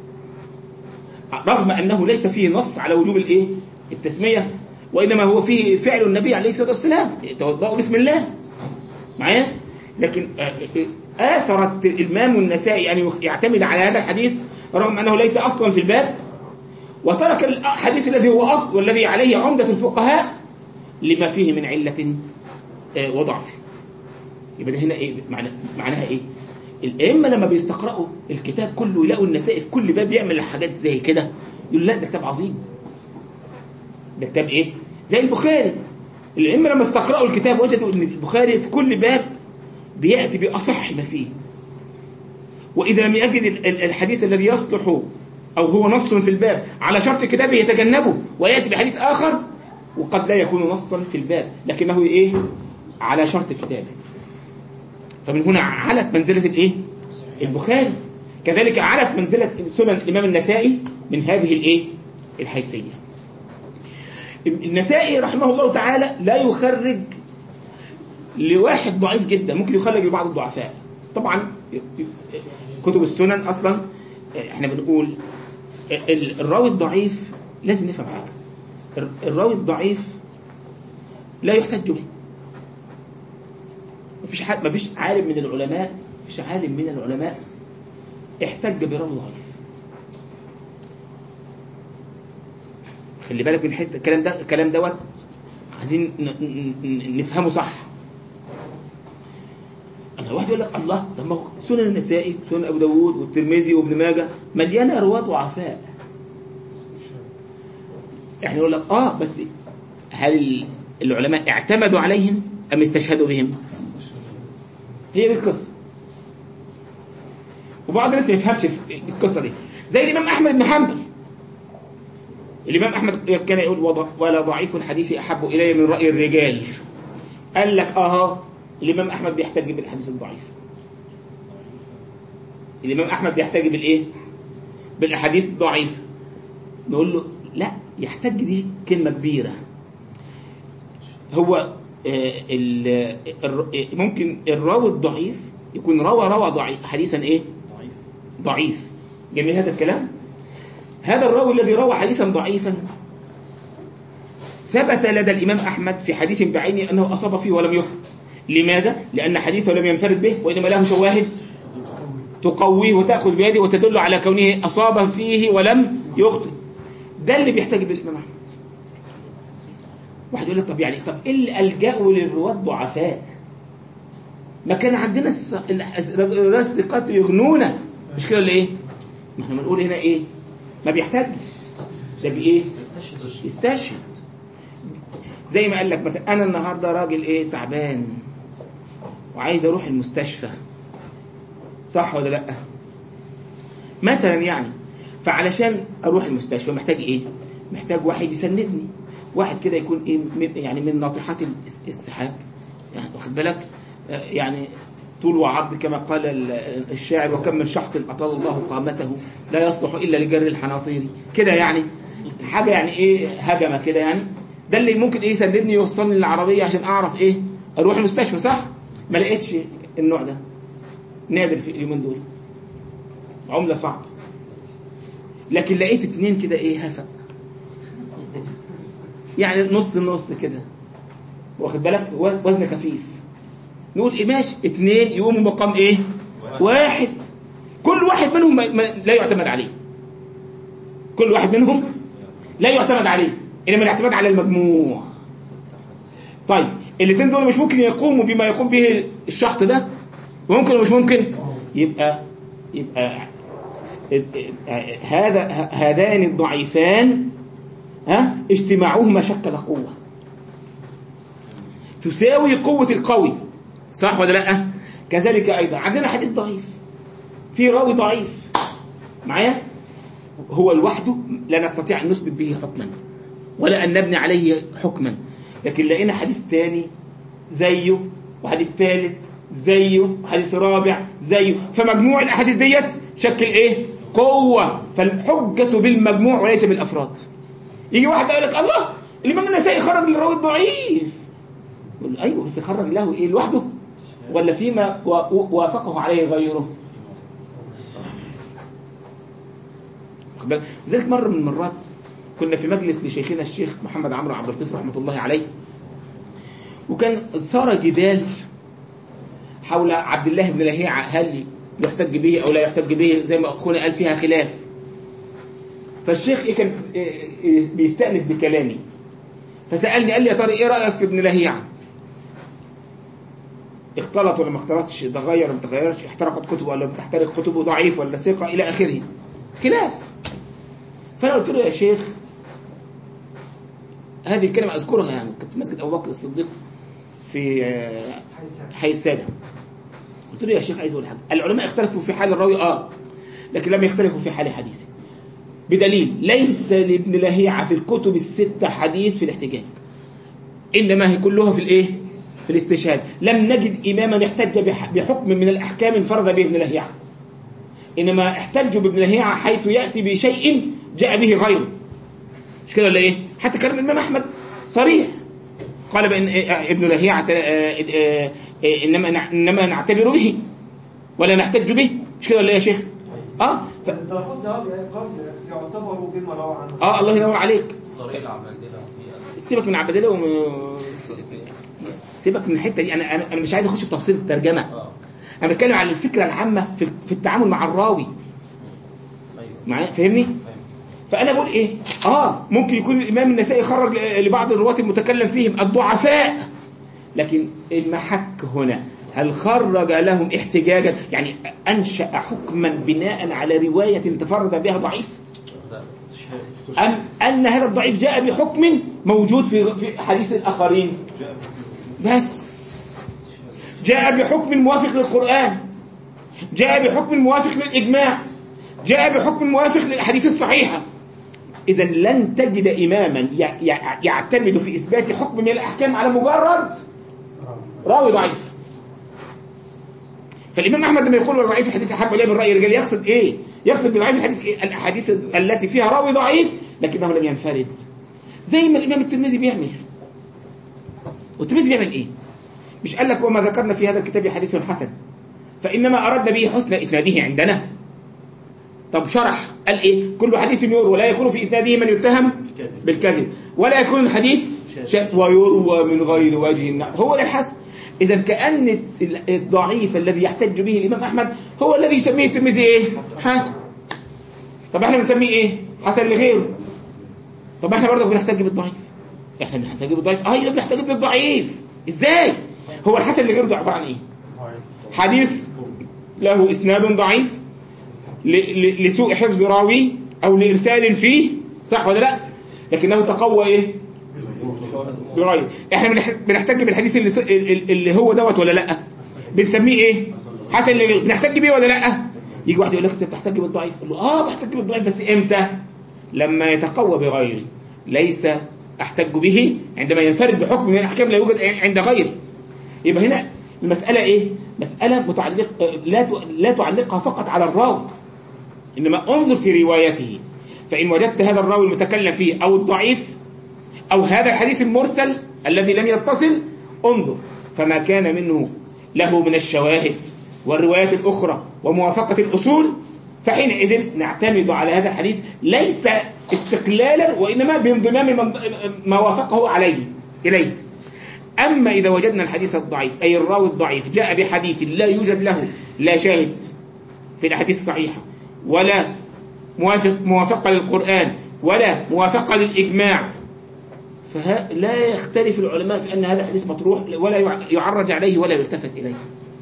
رغم أنه ليس فيه نص على وجوب الإيه؟ التسمية وإنما هو فيه فعل النبي عليه الصلاة والسلام توضأوا بسم الله معايا لكن آثرت الإمام النسائي أن يعتمد على هذا الحديث رغم أنه ليس أصلا في الباب وترك الحديث الذي هو أصل والذي عليه عمدة الفقهاء لما فيه من علة وضعف يبقى هنا إيه معناها إيه الائمه لما بيستقرأوا الكتاب كله يلاقوا النسائي في كل باب يعمل حاجات زي كده يقول لا ده كتاب عظيم ده كتاب ايه زي البخاري الائمه لما استقرأوا الكتاب وجدوا ان البخاري في كل باب بياتي باصح ما فيه واذا لم يجد ال- ال- الحديث الذي يصلح او هو نص في الباب على شرط كتابه يتجنبه وياتي بحديث اخر وقد لا يكون نصا في الباب لكنه ايه على شرط كتابه فمن هنا علت منزله الايه البخاري كذلك علت منزله سنن الامام النسائي من هذه الايه الحيثيه النسائي رحمه الله تعالى لا يخرج لواحد ضعيف جدا ممكن يخرج لبعض الضعفاء طبعا كتب السنن اصلا احنا بنقول ال- الراوي الضعيف لازم نفهم حاجه الر- الراوي الضعيف لا يحتج به مفيش حد مفيش عالم من العلماء مفيش عالم من العلماء احتج براوي ضعيف خلي بالك من حته الكلام ده الكلام دوت عايزين ن- ن- ن- نفهمه صح انا واحد يقول لك الله طب ما هو سنن النسائي وسنن ابو داوود والترمذي وابن ماجه مليانه رواه ضعفاء احنا نقول لك اه بس هل العلماء اعتمدوا عليهم ام استشهدوا بهم هي دي القصه وبعض الناس ما يفهمش في القصه دي زي الامام احمد بن حنبل الامام احمد كان يقول وضع ولا ضعيف الحديث احب الي من راي الرجال قال لك اه الامام احمد بيحتج بالحديث الضعيف الامام احمد بيحتج بالايه بالاحاديث الضعيفه نقول له لا يحتج دي كلمه كبيره هو آه، ال- الر- آه، ممكن الراوي الضعيف يكون روى روى ضعيف حديثا ايه ضعيف جميل هذا الكلام هذا الراوي الذي روى حديثا ضعيفا ثبت لدى الإمام أحمد في حديث بعينه أنه أصاب فيه ولم يخطئ لماذا؟ لأن حديثه لم ينفرد به وإنما له شواهد تقويه وتأخذ بيده وتدل على كونه أصاب فيه ولم يخطئ ده اللي بيحتاج بالإمام أحمد واحد يقول لك طب يعني طب إيه اللي ألجأوا للرواة الضعفاء ما كان عندنا الس- الأس- الرواة الثقات يغنونا مش كده ولا إيه؟ ما احنا بنقول هنا إيه؟ ما بيحتاجش ده بإيه؟ يستشهد زي ما قال لك مثلا انا النهارده راجل ايه تعبان وعايز اروح المستشفى صح ولا لا مثلا يعني فعلشان اروح المستشفى محتاج ايه محتاج واحد يسندني واحد كده يكون ايه من- يعني من ناطحات الس- السحاب يعني واخد بالك آه، يعني طول وعرض كما قال ال- الشاعر وكم من شحط اطال الله قامته لا يصلح الا لجر الحناطير كده يعني حاجه يعني ايه هجمه كده يعني ده اللي ممكن ايه يسندني يوصلني للعربيه عشان اعرف ايه اروح المستشفى صح ما لقيتش النوع ده نادر في اليومين دول عمله صعبه لكن لقيت اتنين كده ايه هفق يعني نص نص كده واخد بالك وزن خفيف نقول ايه ماشي اتنين يقوموا مقام ايه واحد كل واحد منهم ما- ما- لا يعتمد عليه كل واحد منهم لا يعتمد عليه انما الاعتماد على المجموع طيب الاثنين دول مش ممكن يقوموا بما يقوم به الشخص ده وممكن ومش ممكن يبقى يبقى هذا هذان الضعيفان ها اجتماعهما شكل قوه تساوي قوه القوي صح ولا لا كذلك ايضا عندنا حديث ضعيف في راوي ضعيف معايا هو لوحده لا نستطيع ان نثبت به حكما ولا ان نبني عليه حكما لكن لقينا حديث ثاني زيه وحديث ثالث زيه وحديث رابع زيه فمجموع الاحاديث ديت شكل ايه قوه فالحجه بالمجموع وليس بالافراد يجي واحد يقول لك الله الامام النسائي خرج للراوي الضعيف يقول له ايوه بس خرج له ايه لوحده ولا فيما و- وافقه عليه غيره واخد بالك؟ لذلك مره من المرات كنا في مجلس لشيخنا الشيخ محمد عمرو عبد اللطيف رحمه الله عليه وكان صار جدال حول عبد الله بن لهيعة هل يحتج به او لا يحتج به زي ما اخونا قال فيها خلاف فالشيخ إيه كان إيه إيه بيستأنس بكلامي فسألني قال لي يا ترى ايه رأيك في ابن لهيعة اختلط ولا ما اختلطش تغير ولا ما تغيرش احترقت كتبه ولا لم تحترق كتبه ضعيف ولا ثقة إلى آخره خلاف فأنا قلت له يا شيخ هذه الكلمة أذكرها يعني كنت في مسجد أبو بكر الصديق في آه، حي السابع قلت له يا شيخ عايز أقول حاجة العلماء اختلفوا في حال الراوي آه لكن لم يختلفوا في حال حديثه بدليل ليس لابن لهيعة في الكتب الستة حديث في الاحتجاج إنما هي كلها في الإيه؟ في الاستشهاد لم نجد إماما احتج بح- بحكم من الأحكام انفرد به ابن لهيعة إنما احتجوا بابن لهيعة حيث يأتي بشيء جاء به غيره مش كده ولا إيه؟ حتى كلام الإمام أحمد صريح قال بأن آه، ابن لهيعة آه، آه، آه، إنما نع- إنما نعتبر به ولا نحتج به مش كده ولا إيه يا شيخ؟ اه ف... الدرقطني قال قال يعتبر بما روى عنه اه الله ينور عليك طريق العبادلة في سيبك من عبدالله ومن سيبك من الحته دي انا انا أنا مش عايز اخش في تفاصيل الترجمه اه انا بتكلم عن الفكره العامه في في التعامل مع الراوي ايوه معايا فاهمني فانا بقول ايه اه ممكن يكون الامام النسائي خرج ل- لبعض الرواه المتكلم فيهم الضعفاء لكن المحك هنا هل خرج لهم احتجاجا يعني انشا حكما بناء على روايه تفرد بها ضعيف لا استشهاد أم أن هذا الضعيف جاء بحكم موجود في في حديث الآخرين بس جاء بحكم موافق للقرآن جاء بحكم موافق للإجماع جاء بحكم موافق للأحاديث الصحيحة إذا لن تجد إماما ي- ي- يعتمد في إثبات حكم من الأحكام على مجرد راوي ضعيف فالإمام أحمد لما يقول ضعيف الحديث أحب إليه من رأي الرجال يقصد إيه؟ يقصد بضعيف الحديث إيه؟ الأحاديث التي فيها راوي ضعيف لكنه لم ينفرد زي ما الإمام الترمذي بيعمل والترمذي بيعمل إيه؟ مش قال لك وما ذكرنا في هذا الكتاب حديث حسن فإنما أردنا به حسن إسناده عندنا طب شرح قال إيه؟ كل حديث يروى ولا يكون في إسناده من يتهم بالكذب ولا يكون الحديث شاذ ويروى من غير وجه النعم هو ده الحسن إذا كأن الضعيف الذي يحتج به الإمام أحمد هو الذي يسميه الترمذي إيه؟ حسن طب احنا بنسميه إيه؟ حسن لغيره طب احنا برضه بنحتج بالضعيف احنا بنحتج بالضعيف ايوه بنحتج بالضعيف ازاي هو الحسن لغيره ده عباره عن ايه حديث له اسناد ضعيف ل- ل- لسوء حفظ راوي او لارسال فيه صح ولا لا لكنه تقوى ايه بغير احنا بنح- بنحتج بالحديث اللي, س- ال- اللي هو دوت ولا لا بنسميه ايه حسن لغيره بنحتج بيه ولا لا يجي واحد يقول لك انت بتحتج بالضعيف قول له اه بحتج بالضعيف بس امتى لما يتقوى بغيري ليس احتج به عندما ينفرد بحكم من الاحكام لا يوجد عند غيري يبقى هنا المسألة إيه؟ مسألة متعلق لا ت- لا تعلقها فقط على الراوي إنما انظر في روايته فإن وجدت هذا الراوي المتكلم فيه أو الضعيف أو هذا الحديث المرسل الذي لم يتصل انظر فما كان منه له من الشواهد والروايات الأخرى وموافقة الأصول فحينئذ نعتمد على هذا الحديث ليس استقلالا وإنما بانضمام من- ما وافقه عليه إليه أما إذا وجدنا الحديث الضعيف أي الراوي الضعيف جاء بحديث لا يوجد له لا شاهد في الأحاديث الصحيحة ولا موافق موافقة للقرآن ولا موافقة للإجماع فلا يختلف العلماء في أن هذا الحديث مطروح ولا يع- يعرج عليه ولا يلتفت إليه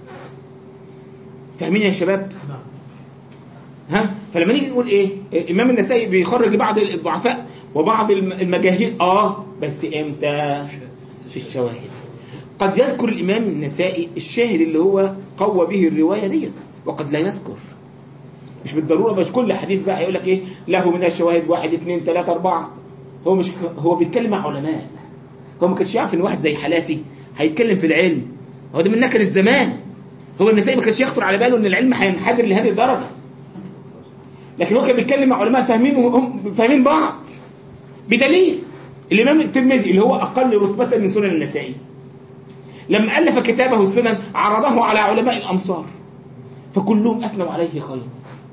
فاهمين يا شباب؟ ها فلما نيجي نقول ايه الامام النسائي بيخرج بعض الضعفاء وبعض الم- المجاهيل اه بس امتى في الشواهد قد يذكر الامام النسائي الشاهد اللي هو قوى به الروايه ديت وقد لا يذكر مش بالضروره مش كل حديث بقى هيقول لك ايه له من الشواهد واحد اثنين ثلاثه اربعه هو مش هو بيتكلم مع علماء هو ما كانش يعرف ان واحد زي حالاتي هيتكلم في العلم هو ده من نكد الزمان هو النسائي ما كانش يخطر على باله ان العلم هينحدر لهذه الدرجه لكن هو كان بيتكلم مع علماء فاهمين وهم فاهمين بعض بدليل الامام الترمذي اللي هو اقل رتبه من سنن النسائي لما الف كتابه السنن عرضه على علماء الامصار فكلهم اثنوا عليه خير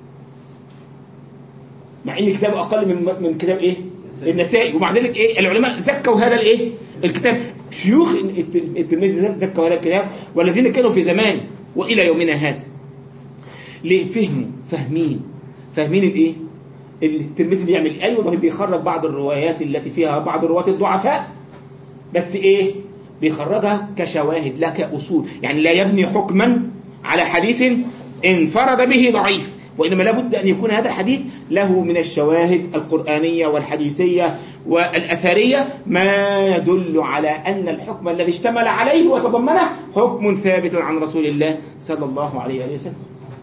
مع ان كتابه اقل من من كتاب ايه النسائي ومع ذلك ايه العلماء زكوا هذا الايه الكتاب شيوخ الت- الترمذي زكوا هذا الكتاب والذين كانوا في زمانه والى يومنا هذا ليه فهموا فاهمين فاهمين الايه الترمذي بيعمل إيه؟ ايوه بيخرج بعض الروايات التي فيها بعض الرواة الضعفاء بس ايه بيخرجها كشواهد لا كأصول يعني لا يبني حكما على حديث انفرد به ضعيف وإنما لابد أن يكون هذا الحديث له من الشواهد القرآنية والحديثية والأثرية ما يدل على أن الحكم الذي اشتمل عليه وتضمنه حكم ثابت عن رسول الله صلى الله عليه وآله وسلم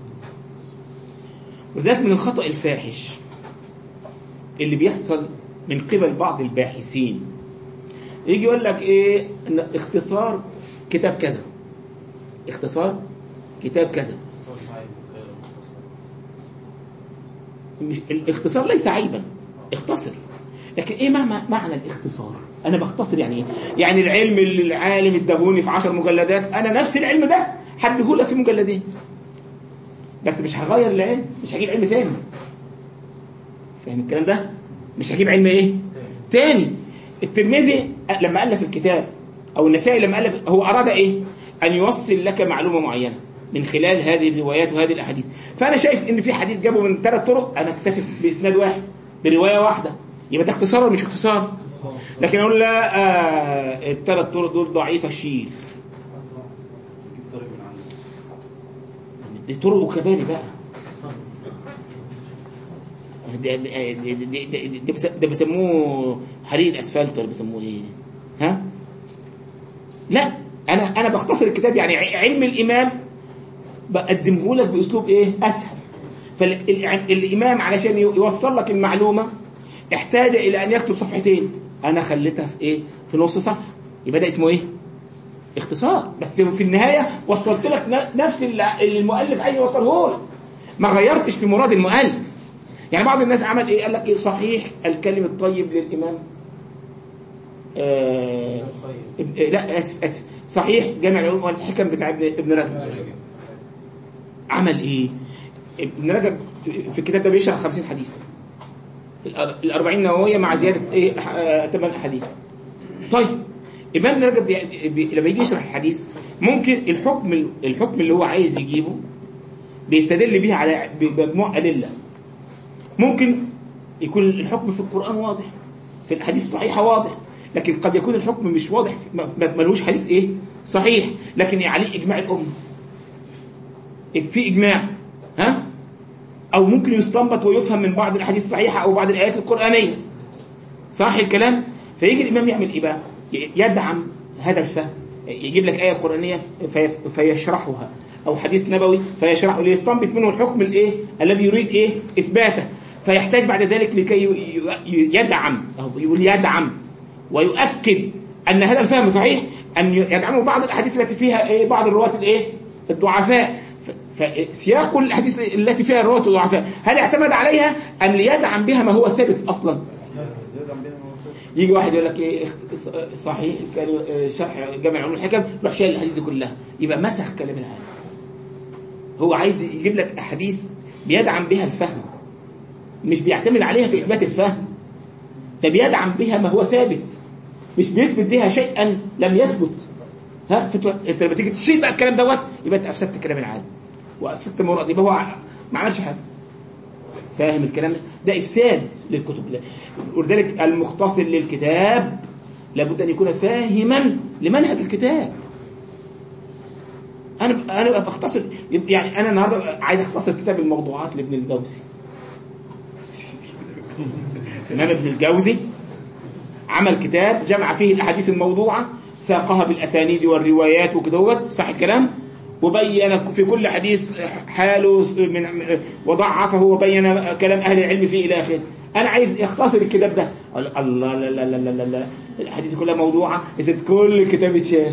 وذلك من الخطأ الفاحش اللي بيحصل من قبل بعض الباحثين يجي يقول لك ايه إن اختصار كتاب كذا اختصار كتاب كذا صار صعيب خير المختصر. مش الاختصار ليس عيبا اختصر لكن ايه معنى معنى الاختصار انا بختصر يعني ايه يعني العلم اللي العالم اداهوني في عشر مجلدات انا نفس العلم ده هديهولك في مجلدين بس مش هغير العلم مش هجيب علم ثاني فاهم الكلام ده مش هجيب علم ايه تاني الترمذي لما الف الكتاب او النسائي لما الف هو اراد ايه ان يوصل لك معلومه معينه من خلال هذه الروايات وهذه الاحاديث فانا شايف ان في حديث جابه من ثلاث طرق انا اكتفي باسناد واحد بروايه واحده يبقى ده اختصار ولا مش اختصار لكن اقول لا آه الثلاث طرق دول ضعيفه شيل طريق من عنده دي طرق وكباري بقى ده ده- ده- ده- ده- ده بس- ده بيسموه حريق الاسفلت ولا بيسموه ايه؟ ها؟ لا انا انا بختصر الكتاب يعني ع- علم الامام بقدمه لك باسلوب ايه؟ اسهل فالامام علشان يوصل لك المعلومه احتاج الى ان يكتب صفحتين انا خليتها في ايه؟ في نص صفحه يبقى ده اسمه ايه؟ اختصار بس في النهايه وصلت لك ن- نفس اللي اللي المؤلف عايز يوصله لك ما غيرتش في مراد المؤلف يعني بعض الناس عمل ايه قال لك ايه صحيح الكلم الطيب للامام آه ابن- آه، لا اسف اسف صحيح جامع العلوم والحكم بتاع ابن ابن رجب عمل ايه ابن رجب في الكتاب ده بيشرح 50 حديث الأر- الأربعين نووية مع زيادة إيه آه، ثمان أحاديث طيب إمام رجب بي... بي... لما يجي يشرح الحديث ممكن الحكم الحكم اللي هو عايز يجيبه بيستدل به على بمجموع أدلة ممكن يكون الحكم في القرآن واضح في الحديث الصحيحة واضح لكن قد يكون الحكم مش واضح ما- ما- ملوش حديث ايه صحيح لكن عليه اجماع الامه في اجماع ها او ممكن يستنبط ويفهم من بعض الاحاديث الصحيحه او بعض الايات القرانيه صح الكلام فيجي الامام يعمل ايه بقى ي- يدعم هذا الفهم يجيب لك ايه قرانيه في فيشرحها او حديث نبوي فيشرحه ليستنبط منه الحكم الايه الذي يريد ايه اثباته فيحتاج بعد ذلك لكي ي- ي- يدعم أو يقول يدعم ويؤكد ان هذا الفهم صحيح ان يدعمه بعض الاحاديث التي فيها ايه بعض الرواه الايه الضعفاء ف- فسياق الاحاديث التي فيها الرواه الضعفاء هل اعتمد عليها ام ليدعم بها ما هو ثابت اصلا يجي واحد يقول لك ايه اخت- صحيح كان اه، شرح جامع علوم الحكم يروح شايل الاحاديث دي كلها يبقى مسخ كلام العالم هو عايز يجيب لك احاديث بيدعم بها الفهم مش بيعتمد عليها في اثبات الفهم ده بيدعم بها ما هو ثابت مش بيثبت بها شيئا لم يثبت ها فت- انت لما تيجي تشيل بقى الكلام دوت يبقى انت افسدت كلام العالم وافسدت مراد يبقى هو ع- ما عملش حاجه فاهم الكلام ده ده افساد للكتب لا. ولذلك المختصر للكتاب لابد ان يكون فاهما لمنهج الكتاب انا انا بختصر يعني انا النهارده عايز اختصر كتاب الموضوعات لابن الجوزي الامام ابن الجوزي عمل كتاب جمع فيه الاحاديث الموضوعه ساقها بالاسانيد والروايات وكدهوت صح الكلام وبين في كل حديث حاله من وضعفه وبين كلام اهل العلم فيه الى اخره انا عايز اختصر الكتاب ده أقول الله لا لا لا لا لا, لا. الاحاديث كلها موضوعه اذا كل الكتاب يتشال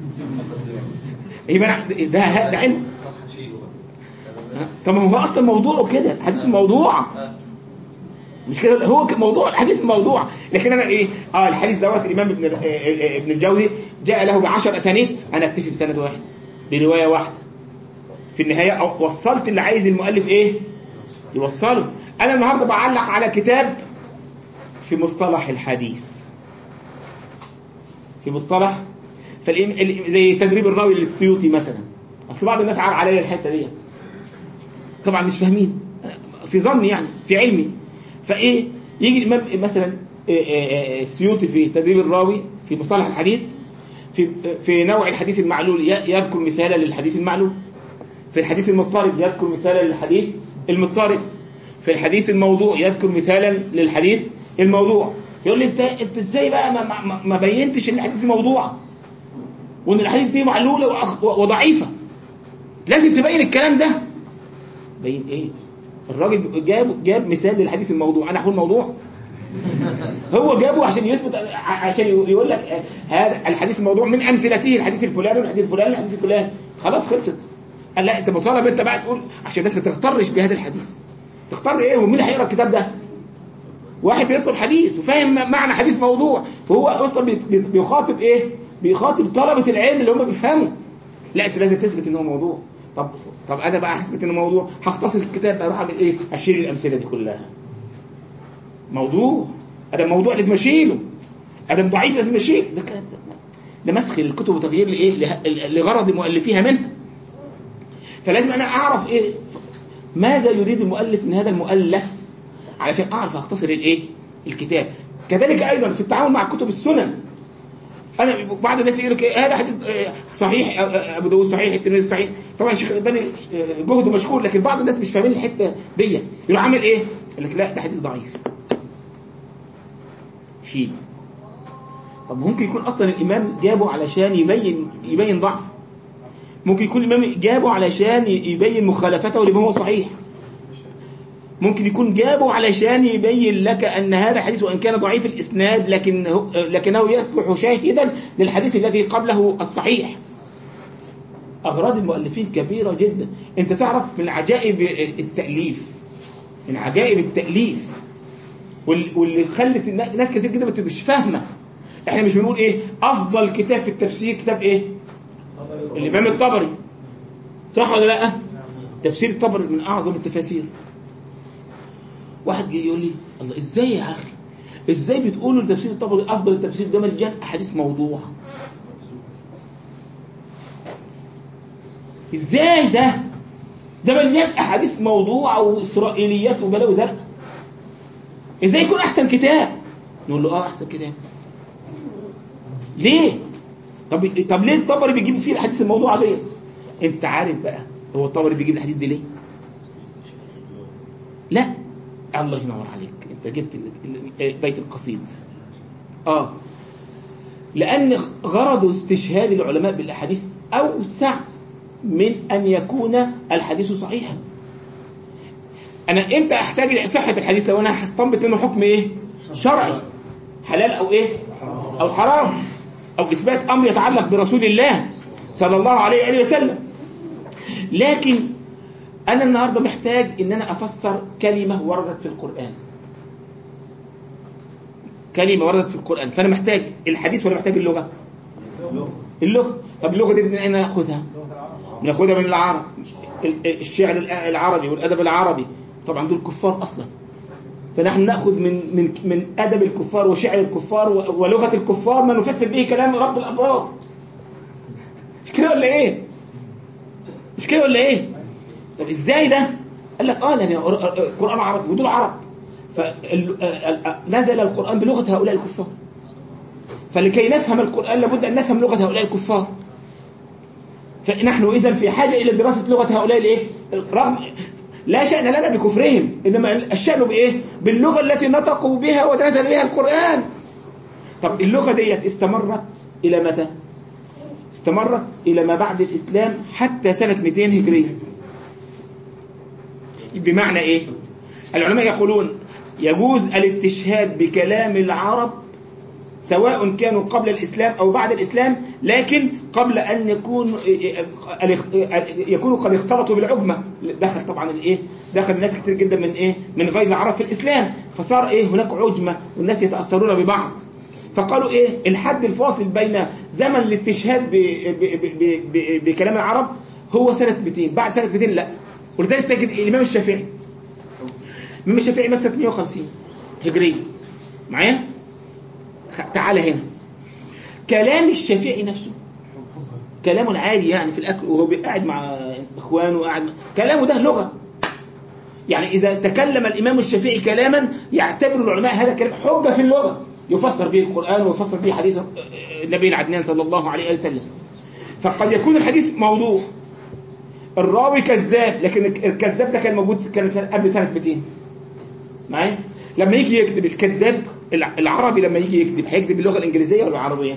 يبقى أنا- ده ده علم صح شيء ها؟ طب ما هو اصلا موضوعه كده الحديث موضوعه مش كده هو ك- موضوع الحديث موضوع لكن انا ايه اه الحديث دوت الامام ابن ال- آه، آه، ابن الجوزي جاء له بعشر اسانيد انا اكتفي بسند واحد بروايه واحده في النهايه أو- وصلت اللي عايز المؤلف ايه يوصله انا النهارده بعلق على كتاب في مصطلح الحديث في مصطلح فالإم... ال- زي تدريب الراوي للسيوطي مثلا اصل بعض الناس عار عليا الحته ديت طبعا مش فاهمين في ظني يعني في علمي فايه يجي الامام مثلا إيه إيه إيه السيوطي في تدريب الراوي في مصطلح الحديث في في نوع الحديث المعلول ي- يذكر مثالا للحديث المعلول في الحديث المضطرب يذكر مثالا للحديث المضطرب في الحديث الموضوع يذكر مثالا للحديث الموضوع يقول لي انت انت ازاي بقى ما, ما, ما- ما بينتش ان الحديث دي موضوع وان الحديث دي معلوله وأخ- وضعيفه لازم تبين الكلام ده بين ايه الراجل جاب جاب مثال للحديث الموضوع انا هقول موضوع هو جابه عشان يثبت عشان يقول لك هذا الحديث الموضوع من امثلته الحديث الفلاني والحديث الفلاني والحديث الفلاني خلاص خلصت قال لا انت مطالب انت بقى تقول عشان الناس ما تغترش بهذا الحديث تختار ايه ومين اللي هيقرا الكتاب ده واحد بيطلب حديث وفاهم معنى حديث موضوع وهو اصلا بيت- بيت- بيخاطب ايه بيخاطب طلبه العلم اللي هم بيفهموا لا انت لازم تثبت ان هو موضوع طب طب انا بقى هثبت انه موضوع هختصر الكتاب بقى اروح اعمل ايه اشيل الامثله دي كلها موضوع ادم موضوع لازم اشيله ادم ضعيف لازم اشيله ده كلام ده ده مسخ الكتب وتغيير لايه له- لغرض مؤلفيها منها فلازم انا اعرف ايه ماذا يريد المؤلف من هذا المؤلف علشان اعرف اختصر الايه الكتاب كذلك ايضا في التعامل مع كتب السنن انا بعض الناس يقول لك إيه، هذا حديث آه، صحيح آه، آه، ابو داوود صحيح الترمذي صحيح طبعا الشيخ الالباني آه، جهده مشكور لكن بعض الناس مش فاهمين الحته دي يروح عامل ايه يقول لك لا ده حديث ضعيف شيل طب ممكن يكون اصلا الامام جابه علشان يبين يبين ضعفه ممكن يكون الامام جابه علشان يبين مخالفته لما هو صحيح ممكن يكون جابه علشان يبين لك ان هذا الحديث وان كان ضعيف الاسناد لكنه لكنه يصلح شاهدا للحديث الذي قبله الصحيح اغراض المؤلفين كبيره جدا انت تعرف من عجائب التاليف من عجائب التاليف وال- واللي خلت النا- ناس كتير جدا ما تبقاش فاهمه احنا مش بنقول ايه افضل كتاب في التفسير كتاب ايه الامام الطبري صح ولا لا تفسير الطبري من اعظم التفاسير واحد جه يقول لي الله ازاي يا اخي ازاي بتقولوا التفسير الطبري افضل التفسير ده مليان احاديث موضوع ازاي ده ده مليان احاديث موضوع واسرائيليات وبلاوي زرقاء ازاي يكون احسن كتاب نقول له اه احسن كتاب ليه طب طب ليه الطبري بيجيب فيه الاحاديث الموضوعه ديت انت عارف بقى هو الطبري بيجيب الحديث دي ليه لا الله ينور عليك انت جبت ال- ال- بيت القصيد اه لان غرض استشهاد العلماء بالاحاديث اوسع من ان يكون الحديث صحيحا انا امتى احتاج لصحه الحديث لو انا هستنبط منه حكم ايه شرعي حلال او ايه او حرام او اثبات امر يتعلق برسول الله صلى الله عليه واله وسلم لكن انا النهارده محتاج ان انا افسر كلمه وردت في القران كلمه وردت في القران فانا محتاج الحديث ولا محتاج اللغه اللغه طب اللغه دي من اين ناخذها بناخدها من العرب ال- الشعر العربي والادب العربي طبعا دول كفار اصلا فنحن ناخذ من من من ادب الكفار وشعر الكفار و- ولغه الكفار ما نفسر به كلام رب الابرار مش كده ولا ايه مش كده ولا ايه طب ازاي ده قال لك اه لان القران عربي ودول عرب فنزل القران بلغه هؤلاء الكفار فلكي نفهم القران لابد ان نفهم لغه هؤلاء الكفار فنحن اذا في حاجه الى دراسه لغه هؤلاء الايه رغم لا شأن لنا بكفرهم انما الشأن بايه باللغه التي نطقوا بها ونزل بها القران طب اللغه ديت استمرت الى متى استمرت الى ما بعد الاسلام حتى سنه 200 هجريه بمعنى ايه العلماء يقولون يجوز الاستشهاد بكلام العرب سواء كانوا قبل الإسلام أو بعد الإسلام لكن قبل أن يكون يكونوا قد اختلطوا بالعجمة دخل طبعا الإيه دخل ناس كتير جدا من إيه من غير العرب في الإسلام فصار إيه هناك عجمة والناس يتأثرون ببعض فقالوا إيه الحد الفاصل بين زمن الاستشهاد ب ب ب ب بكلام العرب هو سنة 200 بعد سنة 200 لا ولذلك تجد الإمام الشافعي الإمام الشافعي مات سنة 150 هجرية معايا؟ تعال هنا كلام الشافعي نفسه كلامه العادي يعني في الاكل وهو قاعد مع اخوانه قاعد كلامه ده لغه يعني اذا تكلم الامام الشافعي كلاما يعتبر العلماء هذا كلام حجه في اللغه يفسر به القران ويفسر به حديث النبي العدنان صلى الله عليه وسلم فقد يكون الحديث موضوع الراوي كذاب لكن الكذاب ده كان موجود كان سنة قبل سنه 200 معايا لما يجي يكذب الكذاب الع- العربي لما يجي يكذب هيكذب باللغه الانجليزيه ولا العربيه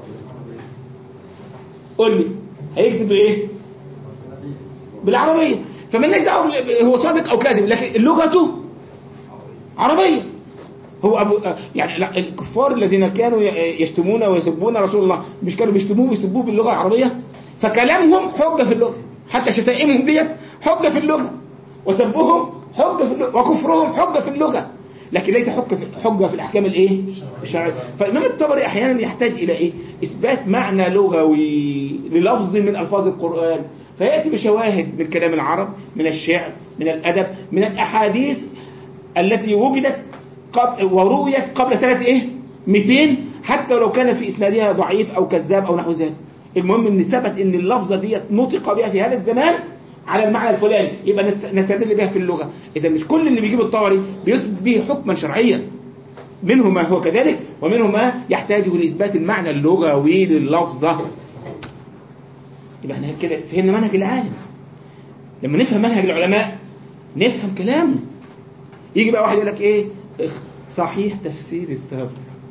قول لي هيكذب بايه بالعربيه فمالناش دعوه بال- هو صادق او كاذب لكن لغته عربيه هو ابو يعني لا، الكفار الذين كانوا ي- يشتمون ويسبون رسول الله مش كانوا بيشتموه ويسبوه باللغه العربيه فكلامهم حجه في اللغه حتى شتائمهم ديت حجه في اللغه وسبهم حجه في اللغه وكفرهم حجه في اللغه لكن ليس حجه في حجه في الاحكام الايه الشرعيه فالامام الطبري احيانا يحتاج الى ايه اثبات معنى لغوي للفظ من الفاظ القران فياتي بشواهد من كلام العرب من الشعر من الادب من الاحاديث التي وجدت قبل ورويت قبل سنة إيه؟ 200 حتى لو كان في إسنادها ضعيف أو كذاب أو نحو ذلك المهم إن ثبت إن اللفظة دي نطق بها في هذا الزمان على المعنى الفلاني يبقى نست- نستدل بها في اللغة إذا مش كل اللي بيجيب الطبري بيثبت به حكما شرعيا منه ما هو كذلك ومنه ما يحتاجه لإثبات المعنى اللغوي لللفظة يبقى احنا كده فهمنا منهج العالم لما نفهم منهج العلماء نفهم كلامه يجي بقى واحد يقول لك ايه اخ- صحيح تفسير الطب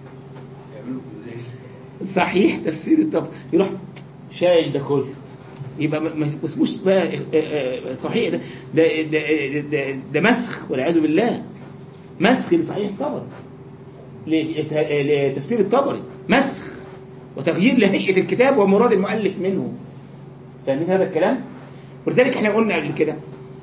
صحيح تفسير الطب يروح شايل ده كله يبقى ما ما اسموش بقى اه- اه- اه صحيح ده ده, ده, ده, ده مسخ والعياذ بالله مسخ لصحيح الطبري لت- لتفسير الطبري مسخ وتغيير لهيئة الكتاب ومراد المؤلف منه فاهمين هذا الكلام ولذلك احنا قلنا قبل كده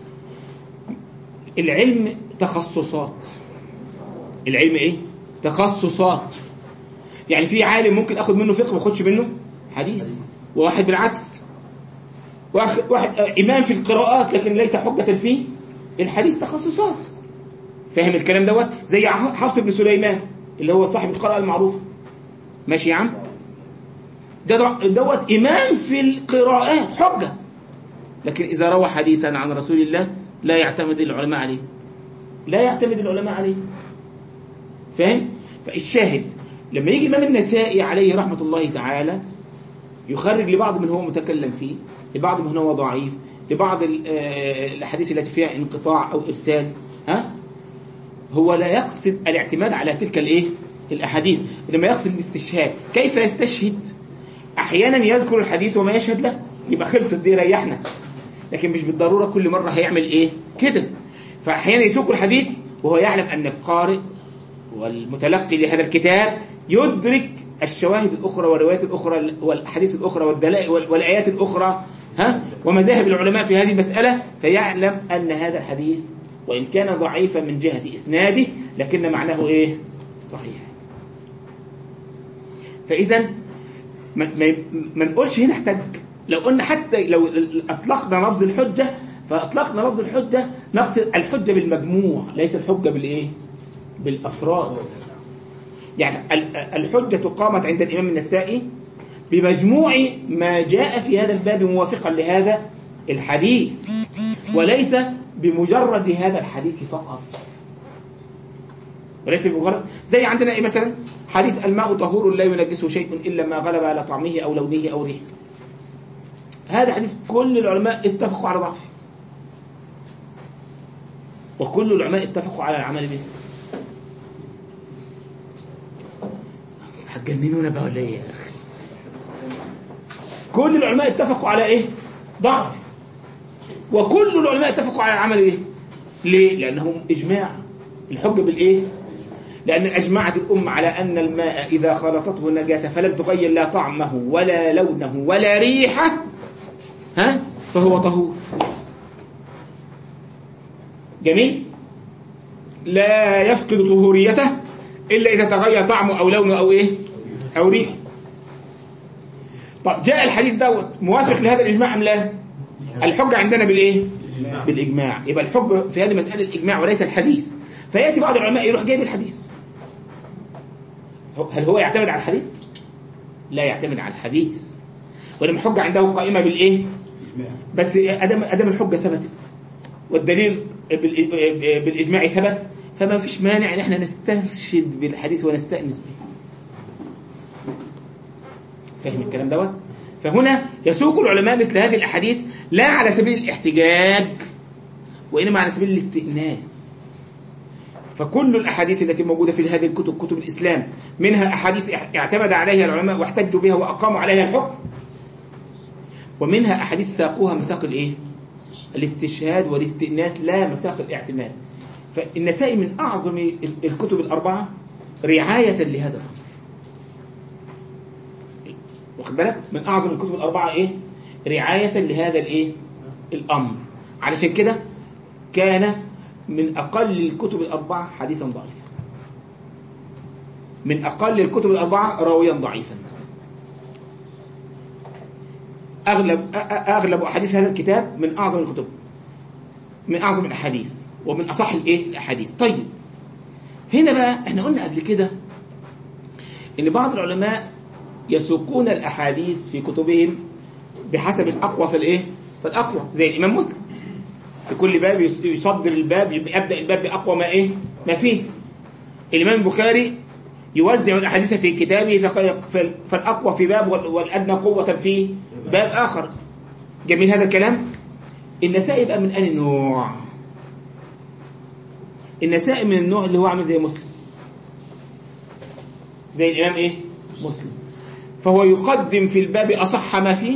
العلم تخصصات العلم ايه تخصصات يعني في عالم ممكن اخد منه فقه ما اخدش منه حديث وواحد بالعكس واحد, واحد آه، امام في القراءات لكن ليس حجة في الحديث تخصصات فاهم الكلام دوت زي ح- حفص بن سليمان اللي هو صاحب القراءة المعروفة ماشي يا عم ده دو- دوت امام في القراءات حجة لكن اذا روى حديثا عن رسول الله لا يعتمد العلماء عليه لا يعتمد العلماء عليه فاهم فالشاهد لما يجي الامام النسائي عليه رحمه الله تعالى يخرج لبعض من هو متكلم فيه لبعض من هو ضعيف لبعض ال- آه، الاحاديث التي فيها انقطاع او ارسال ها هو لا يقصد الاعتماد على تلك الايه الاحاديث انما يقصد الاستشهاد كيف يستشهد احيانا يذكر الحديث وما يشهد له يبقى خلصت دي ريحنا لكن مش بالضروره كل مره هيعمل ايه كده فاحيانا يسوق الحديث وهو يعلم ان القارئ والمتلقي لهذا الكتاب يدرك الشواهد الاخرى والروايات الاخرى والاحاديث الاخرى والدلائل وال- والايات الاخرى ها ومذاهب العلماء في هذه المساله فيعلم ان هذا الحديث وان كان ضعيفا من جهه اسناده لكن معناه ايه صحيح فاذا ما, ما, ما نقولش هنا احتج لو قلنا حتى لو اطلقنا لفظ الحجه فاطلقنا لفظ الحجه نقصد الحجه بالمجموع ليس الحجه بالايه بالافراد يعني ال- الحجه قامت عند الامام النسائي بمجموع ما جاء في هذا الباب موافقا لهذا الحديث وليس بمجرد هذا الحديث فقط وليس بمجرد زي عندنا ايه مثلا حديث الماء طهور لا ينجسه شيء الا ما غلب على طعمه او لونه او ريحه هذا حديث كل العلماء اتفقوا على ضعفه وكل العلماء اتفقوا على العمل به هتجننونا بقى ولا ايه يا اخي كل العلماء اتفقوا على ايه ضعف وكل العلماء اتفقوا على العمل به ليه لانهم اجماع الحجه بالايه لأن أجمعت الأمة على أن الماء إذا خلطته النجاسة فلم تغير لا طعمه ولا لونه ولا ريحه ها فهو طهور جميل لا يفقد طهوريته إلا إذا تغير طعمه أو لونه أو إيه أو ريحه طب جاء الحديث دوت موافق لهذا الإجماع أم لا الحجة عندنا بالإيه بالإجماع يبقى الحجة في هذه مسألة الإجماع وليس الحديث فيأتي بعض العلماء يروح جايب الحديث هل هو يعتمد على الحديث لا يعتمد على الحديث ولما الحجة عنده قائمة بالإيه بس أدم, أدم الحجة ثبتت والدليل بال- بالإجماع ثبت فما فيش مانع ان احنا نسترشد بالحديث ونستأنس به فاهم الكلام دوت فهنا يسوق العلماء مثل هذه الأحاديث لا على سبيل الاحتجاج وإنما على سبيل الاستئناس فكل الأحاديث التي موجودة في هذه الكتب كتب الإسلام منها أحاديث اعتمد عليها العلماء واحتجوا بها وأقاموا عليها الحكم ومنها أحاديث ساقوها مساق الإيه؟ الاستشهاد والاستئناس لا مساق الاعتماد فالنسائي من أعظم ال- الكتب الأربعة رعاية لهذا الأمر واخد بالك من أعظم الكتب الأربعة إيه رعاية لهذا الإيه الأمر علشان كده كان من أقل الكتب الأربعة حديثا ضعيفا من أقل الكتب الأربعة راويا ضعيفا أغلب أ- أ- أغلب أحاديث هذا الكتاب من أعظم الكتب من أعظم الأحاديث ومن أصح الإيه الأحاديث طيب هنا بقى احنا قلنا قبل كده إن بعض العلماء يسوقون الأحاديث في كتبهم بحسب الأقوى في الإيه في الأقوى زي الإمام مسلم في كل باب يص- يصدر الباب يبدأ الباب بأقوى ما إيه ما فيه الإمام البخاري يوزع الأحاديث في كتابه فق- فال- فالأقوى في باب وال- والأدنى قوة في باب آخر جميل هذا الكلام النسائي يبقى من أي نوع النسائي من النوع اللي هو عامل زي مسلم زي الإمام إيه مسلم فهو يقدم في الباب أصح ما فيه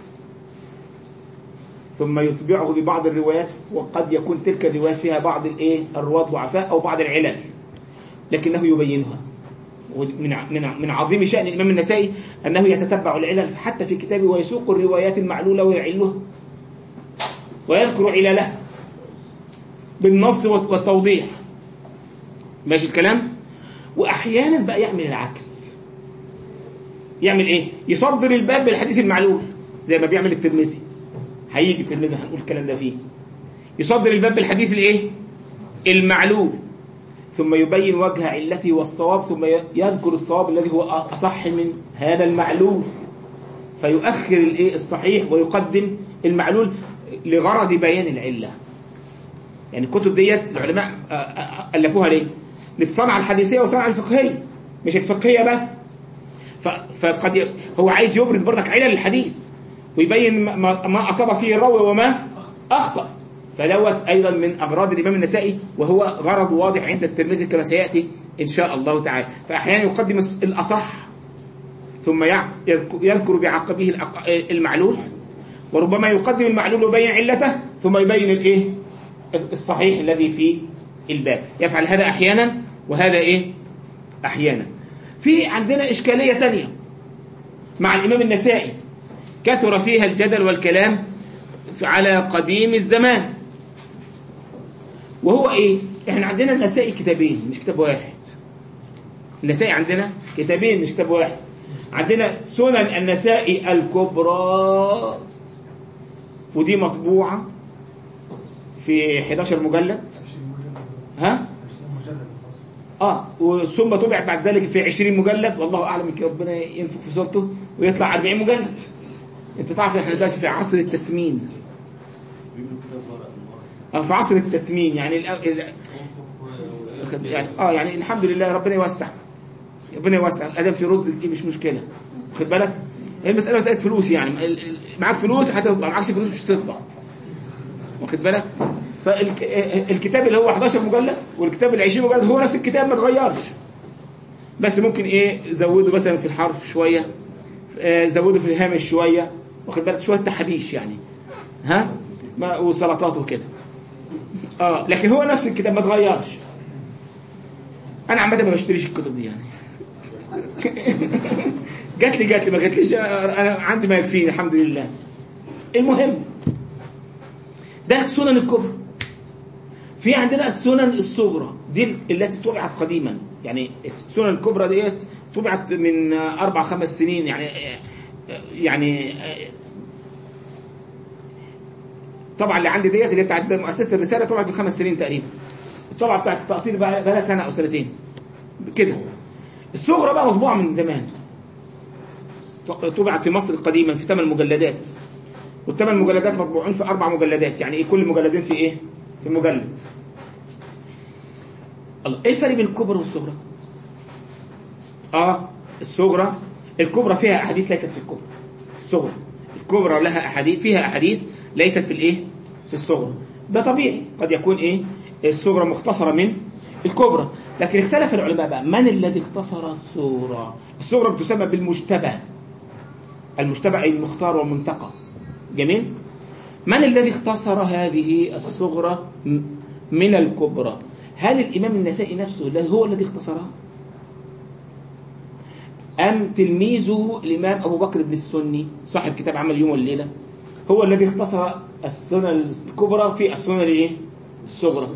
ثم يتبعه ببعض الروايات وقد يكون تلك الروايات فيها بعض الايه الرواة ضعفاء او بعض العلل لكنه يبينها ومن ع- من ع- من عظيم شأن الإمام النسائي أنه يتتبع العلل حتى في كتابه ويسوق الروايات المعلولة ويعلها ويذكر عللها بالنص والت- والتوضيح ماشي الكلام وأحيانا بقى يعمل العكس يعمل ايه يصدر الباب بالحديث المعلول زي ما بيعمل الترمذي هيجي الترمذي هنقول الكلام ده فيه يصدر الباب بالحديث الايه المعلول ثم يبين وجه علته والصواب ثم ي- يذكر الصواب الذي هو أ- اصح من هذا المعلول فيؤخر الايه الصحيح ويقدم المعلول لغرض بيان العله يعني الكتب ديت العلماء أ- أ- الفوها ليه للصنعه الحديثيه والصنعه الفقهيه مش الفقهيه بس ف- فقد ي... هو عايز يبرز برضك علل الحديث ويبين ما- ما, ما أصاب فيه الراوي وما أخطأ فدوت أيضا من أغراض الإمام النسائي وهو غرض واضح عند الترمذي كما سيأتي إن شاء الله تعالى فأحيانا يقدم الص- الأصح ثم يع- يذك- يذكر بعقبه الأق- المعلول وربما يقدم المعلول ويبين علته ثم يبين الإيه الصحيح الذي في الباب يفعل هذا أحيانا وهذا إيه أحيانا في عندنا إشكالية تانية مع الإمام النسائي كثر فيها الجدل والكلام على قديم الزمان وهو إيه؟ إحنا عندنا النسائي كتابين مش كتاب واحد النسائي عندنا كتابين مش كتاب واحد عندنا سنن النسائي الكبرى ودي مطبوعة في 11 مجلد ها؟ اه وثم طبعت بعد ذلك في 20 مجلد والله اعلم يمكن ربنا ينفخ في صورته ويطلع 40 مجلد انت تعرف احنا دلوقتي في عصر التسمين بيعملوا كتاب ورق من ورق اه في عصر التسمين يعني ال ال يعني اه يعني الحمد لله ربنا يوسع ربنا يوسع ادم في رز دي مش مشكله خد بالك هي المساله مساله فلوس يعني ال- ال- معاك فلوس هتطبع معكش فلوس مش هتطبع واخد بالك فالكتاب اللي هو 11 مجلد والكتاب ال 20 مجلد هو نفس الكتاب ما اتغيرش بس ممكن ايه زودوا مثلا في الحرف شويه آه، زودوا في الهامش شويه واخد بالك شويه تحريش يعني ها ما وسلطات وكده اه لكن هو نفس الكتاب ما اتغيرش انا عامه ما بشتريش الكتب دي يعني جات لي جات لي ما جاتليش انا عندي ما يكفيني الحمد لله المهم ده السنن الكبرى في عندنا السنن الصغرى دي التي طبعت قديما يعني السنن الكبرى ديت طبعت من اربع خمس سنين يعني يعني طبعا اللي عندي ديت اللي بتاعت مؤسسه الرساله طبعت من خمس سنين تقريبا الطبعه بتاعت التقصير بقى بقى لها سنه او سنتين كده الصغرى بقى مطبوعه من زمان طبعت في مصر قديما في ثمان مجلدات والثمان مجلدات مطبوعين في اربع مجلدات يعني ايه كل مجلدين في ايه في مجلد الله ايه الفرق بين الكبرى والصغرى اه الصغرى الكبرى فيها احاديث ليست في الكبرى الصغرى الكبرى لها احاديث فيها احاديث ليست في الايه في الصغرى ده طبيعي قد يكون ايه الصغرى مختصره من الكبرى لكن اختلف العلماء بقى من الذي اختصر الصغرى الصغرى بتسمى بالمشتبه المشتبه اي المختار والمنتقى جميل من الذي اختصر هذه الصغرى م- من الكبرى هل الامام النسائي نفسه الذي هو الذي اختصرها أم تلميذه الإمام أبو بكر بن السني صاحب كتاب عمل اليوم والليلة هو الذي اختصر السنن الكبرى في السنن الإيه؟ الصغرى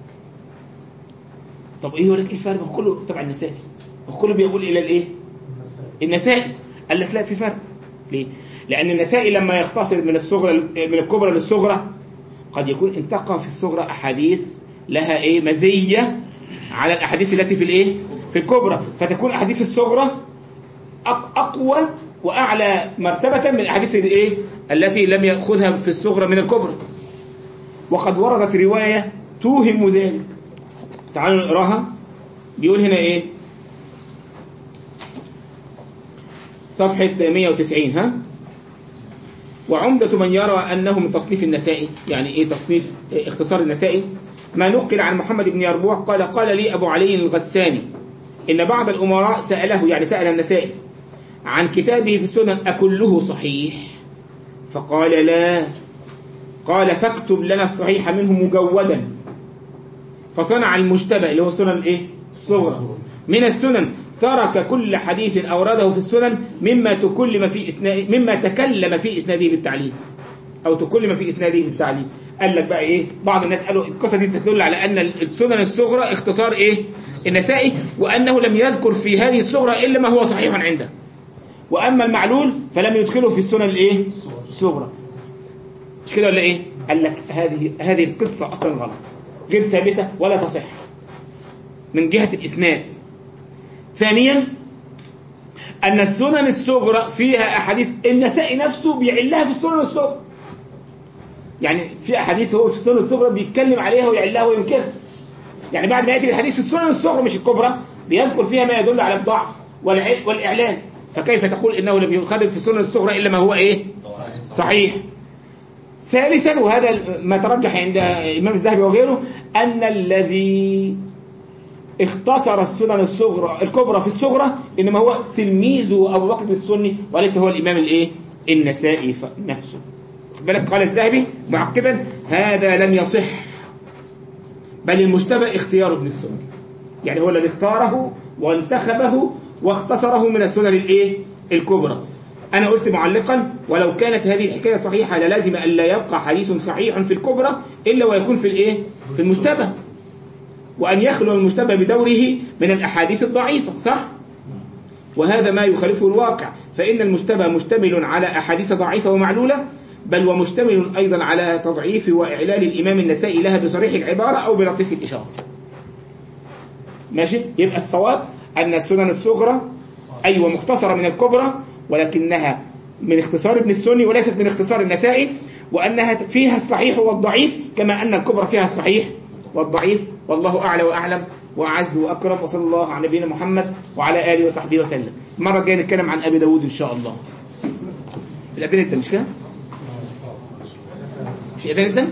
طب إيه يقول لك إيه الفرق؟ ما هو كله تبع النسائي هو كله بيقول إلى الإيه؟ النسائي قال لك لا في فرق ليه؟ لأن النسائي لما يختصر من الصغرى من الكبرى للصغرى قد يكون انتقى في الصغرى أحاديث لها إيه مزية على الأحاديث التي في الإيه؟ في الكبرى فتكون أحاديث الصغرى أق- أقوى وأعلى مرتبة من الأحاديث الإيه؟ التي لم يأخذها في الصغرى من الكبرى وقد وردت رواية توهم ذلك تعالوا نقراها بيقول هنا إيه صفحة 190 ها وعمدة من يرى أنه من تصنيف النسائي يعني إيه تصنيف إيه اختصار النسائي ما نقل عن محمد بن يربوع قال قال لي أبو علي الغساني إن بعض الأمراء سأله يعني سأل النسائي عن كتابه في السنن أكله صحيح فقال لا قال فاكتب لنا الصحيح منه مجودا فصنع المشتبه اللي هو السنن الايه الصغرى من السنن ترك كل حديث أورده في السنن مما تكلم في إسناد مما تكلم في إسناده بالتعليل أو تكلم في إسناده بالتعليل قال لك بقى إيه بعض الناس قالوا القصة دي تدل على أن السنن الصغرى اختصار إيه النسائي وأنه لم يذكر في هذه الصغرى إلا ما هو صحيح عنده وأما المعلول فلم يدخله في السنن الإيه الصغرى مش كده ولا إيه قال لك هذه هذه القصة أصلا غلط غير ثابتة ولا تصح من جهة الإسناد ثانيا أن السنن الصغرى فيها أحاديث النسائي نفسه بيعلها في السنن الصغرى يعني في أحاديث هو في السنن الصغرى بيتكلم عليها ويعلها وينكرها يعني بعد ما يأتي بالحديث في السنن الصغرى مش الكبرى بيذكر فيها ما يدل على الضعف والع- والإعلان فكيف تقول إنه لم يخرج في السنن الصغرى إلا ما هو إيه صحيح ثالثا وهذا ما ترجح عند الإمام الذهبي وغيره أن الذي اختصر السنن الصغرى الكبرى في الصغرى انما هو تلميذه ابو بكر بن السني وليس هو الامام الايه النسائي ف- نفسه خد بالك قال الذهبي معقبا هذا لم يصح بل المشتبه اختيار ابن السني يعني هو الذي اختاره وانتخبه واختصره من السنن الايه الكبرى انا قلت معلقا ولو كانت هذه الحكايه صحيحه للازم ان لا يبقى حديث صحيح في الكبرى الا ويكون في الايه في المشتبه وأن يخلو المشتبه بدوره من الأحاديث الضعيفة صح؟ وهذا ما يخالفه الواقع فإن المشتبه مشتمل على أحاديث ضعيفة ومعلولة بل ومشتمل أيضا على تضعيف وإعلال الإمام النسائي لها بصريح العبارة أو بلطيف الإشارة ماشي؟ يبقى الصواب أن السنن الصغرى أيوة مختصرة من الكبرى ولكنها من اختصار ابن السني وليست من اختصار النسائي وأنها فيها الصحيح والضعيف كما أن الكبرى فيها الصحيح والضعيف والله أعلى وأعلم وأعز وأكرم وصلى الله على نبينا محمد وعلى آله وصحبه وسلم المرة الجاية نتكلم عن أبي داود إن شاء الله الأذان الدم مش كده؟ مش الأذان الدم؟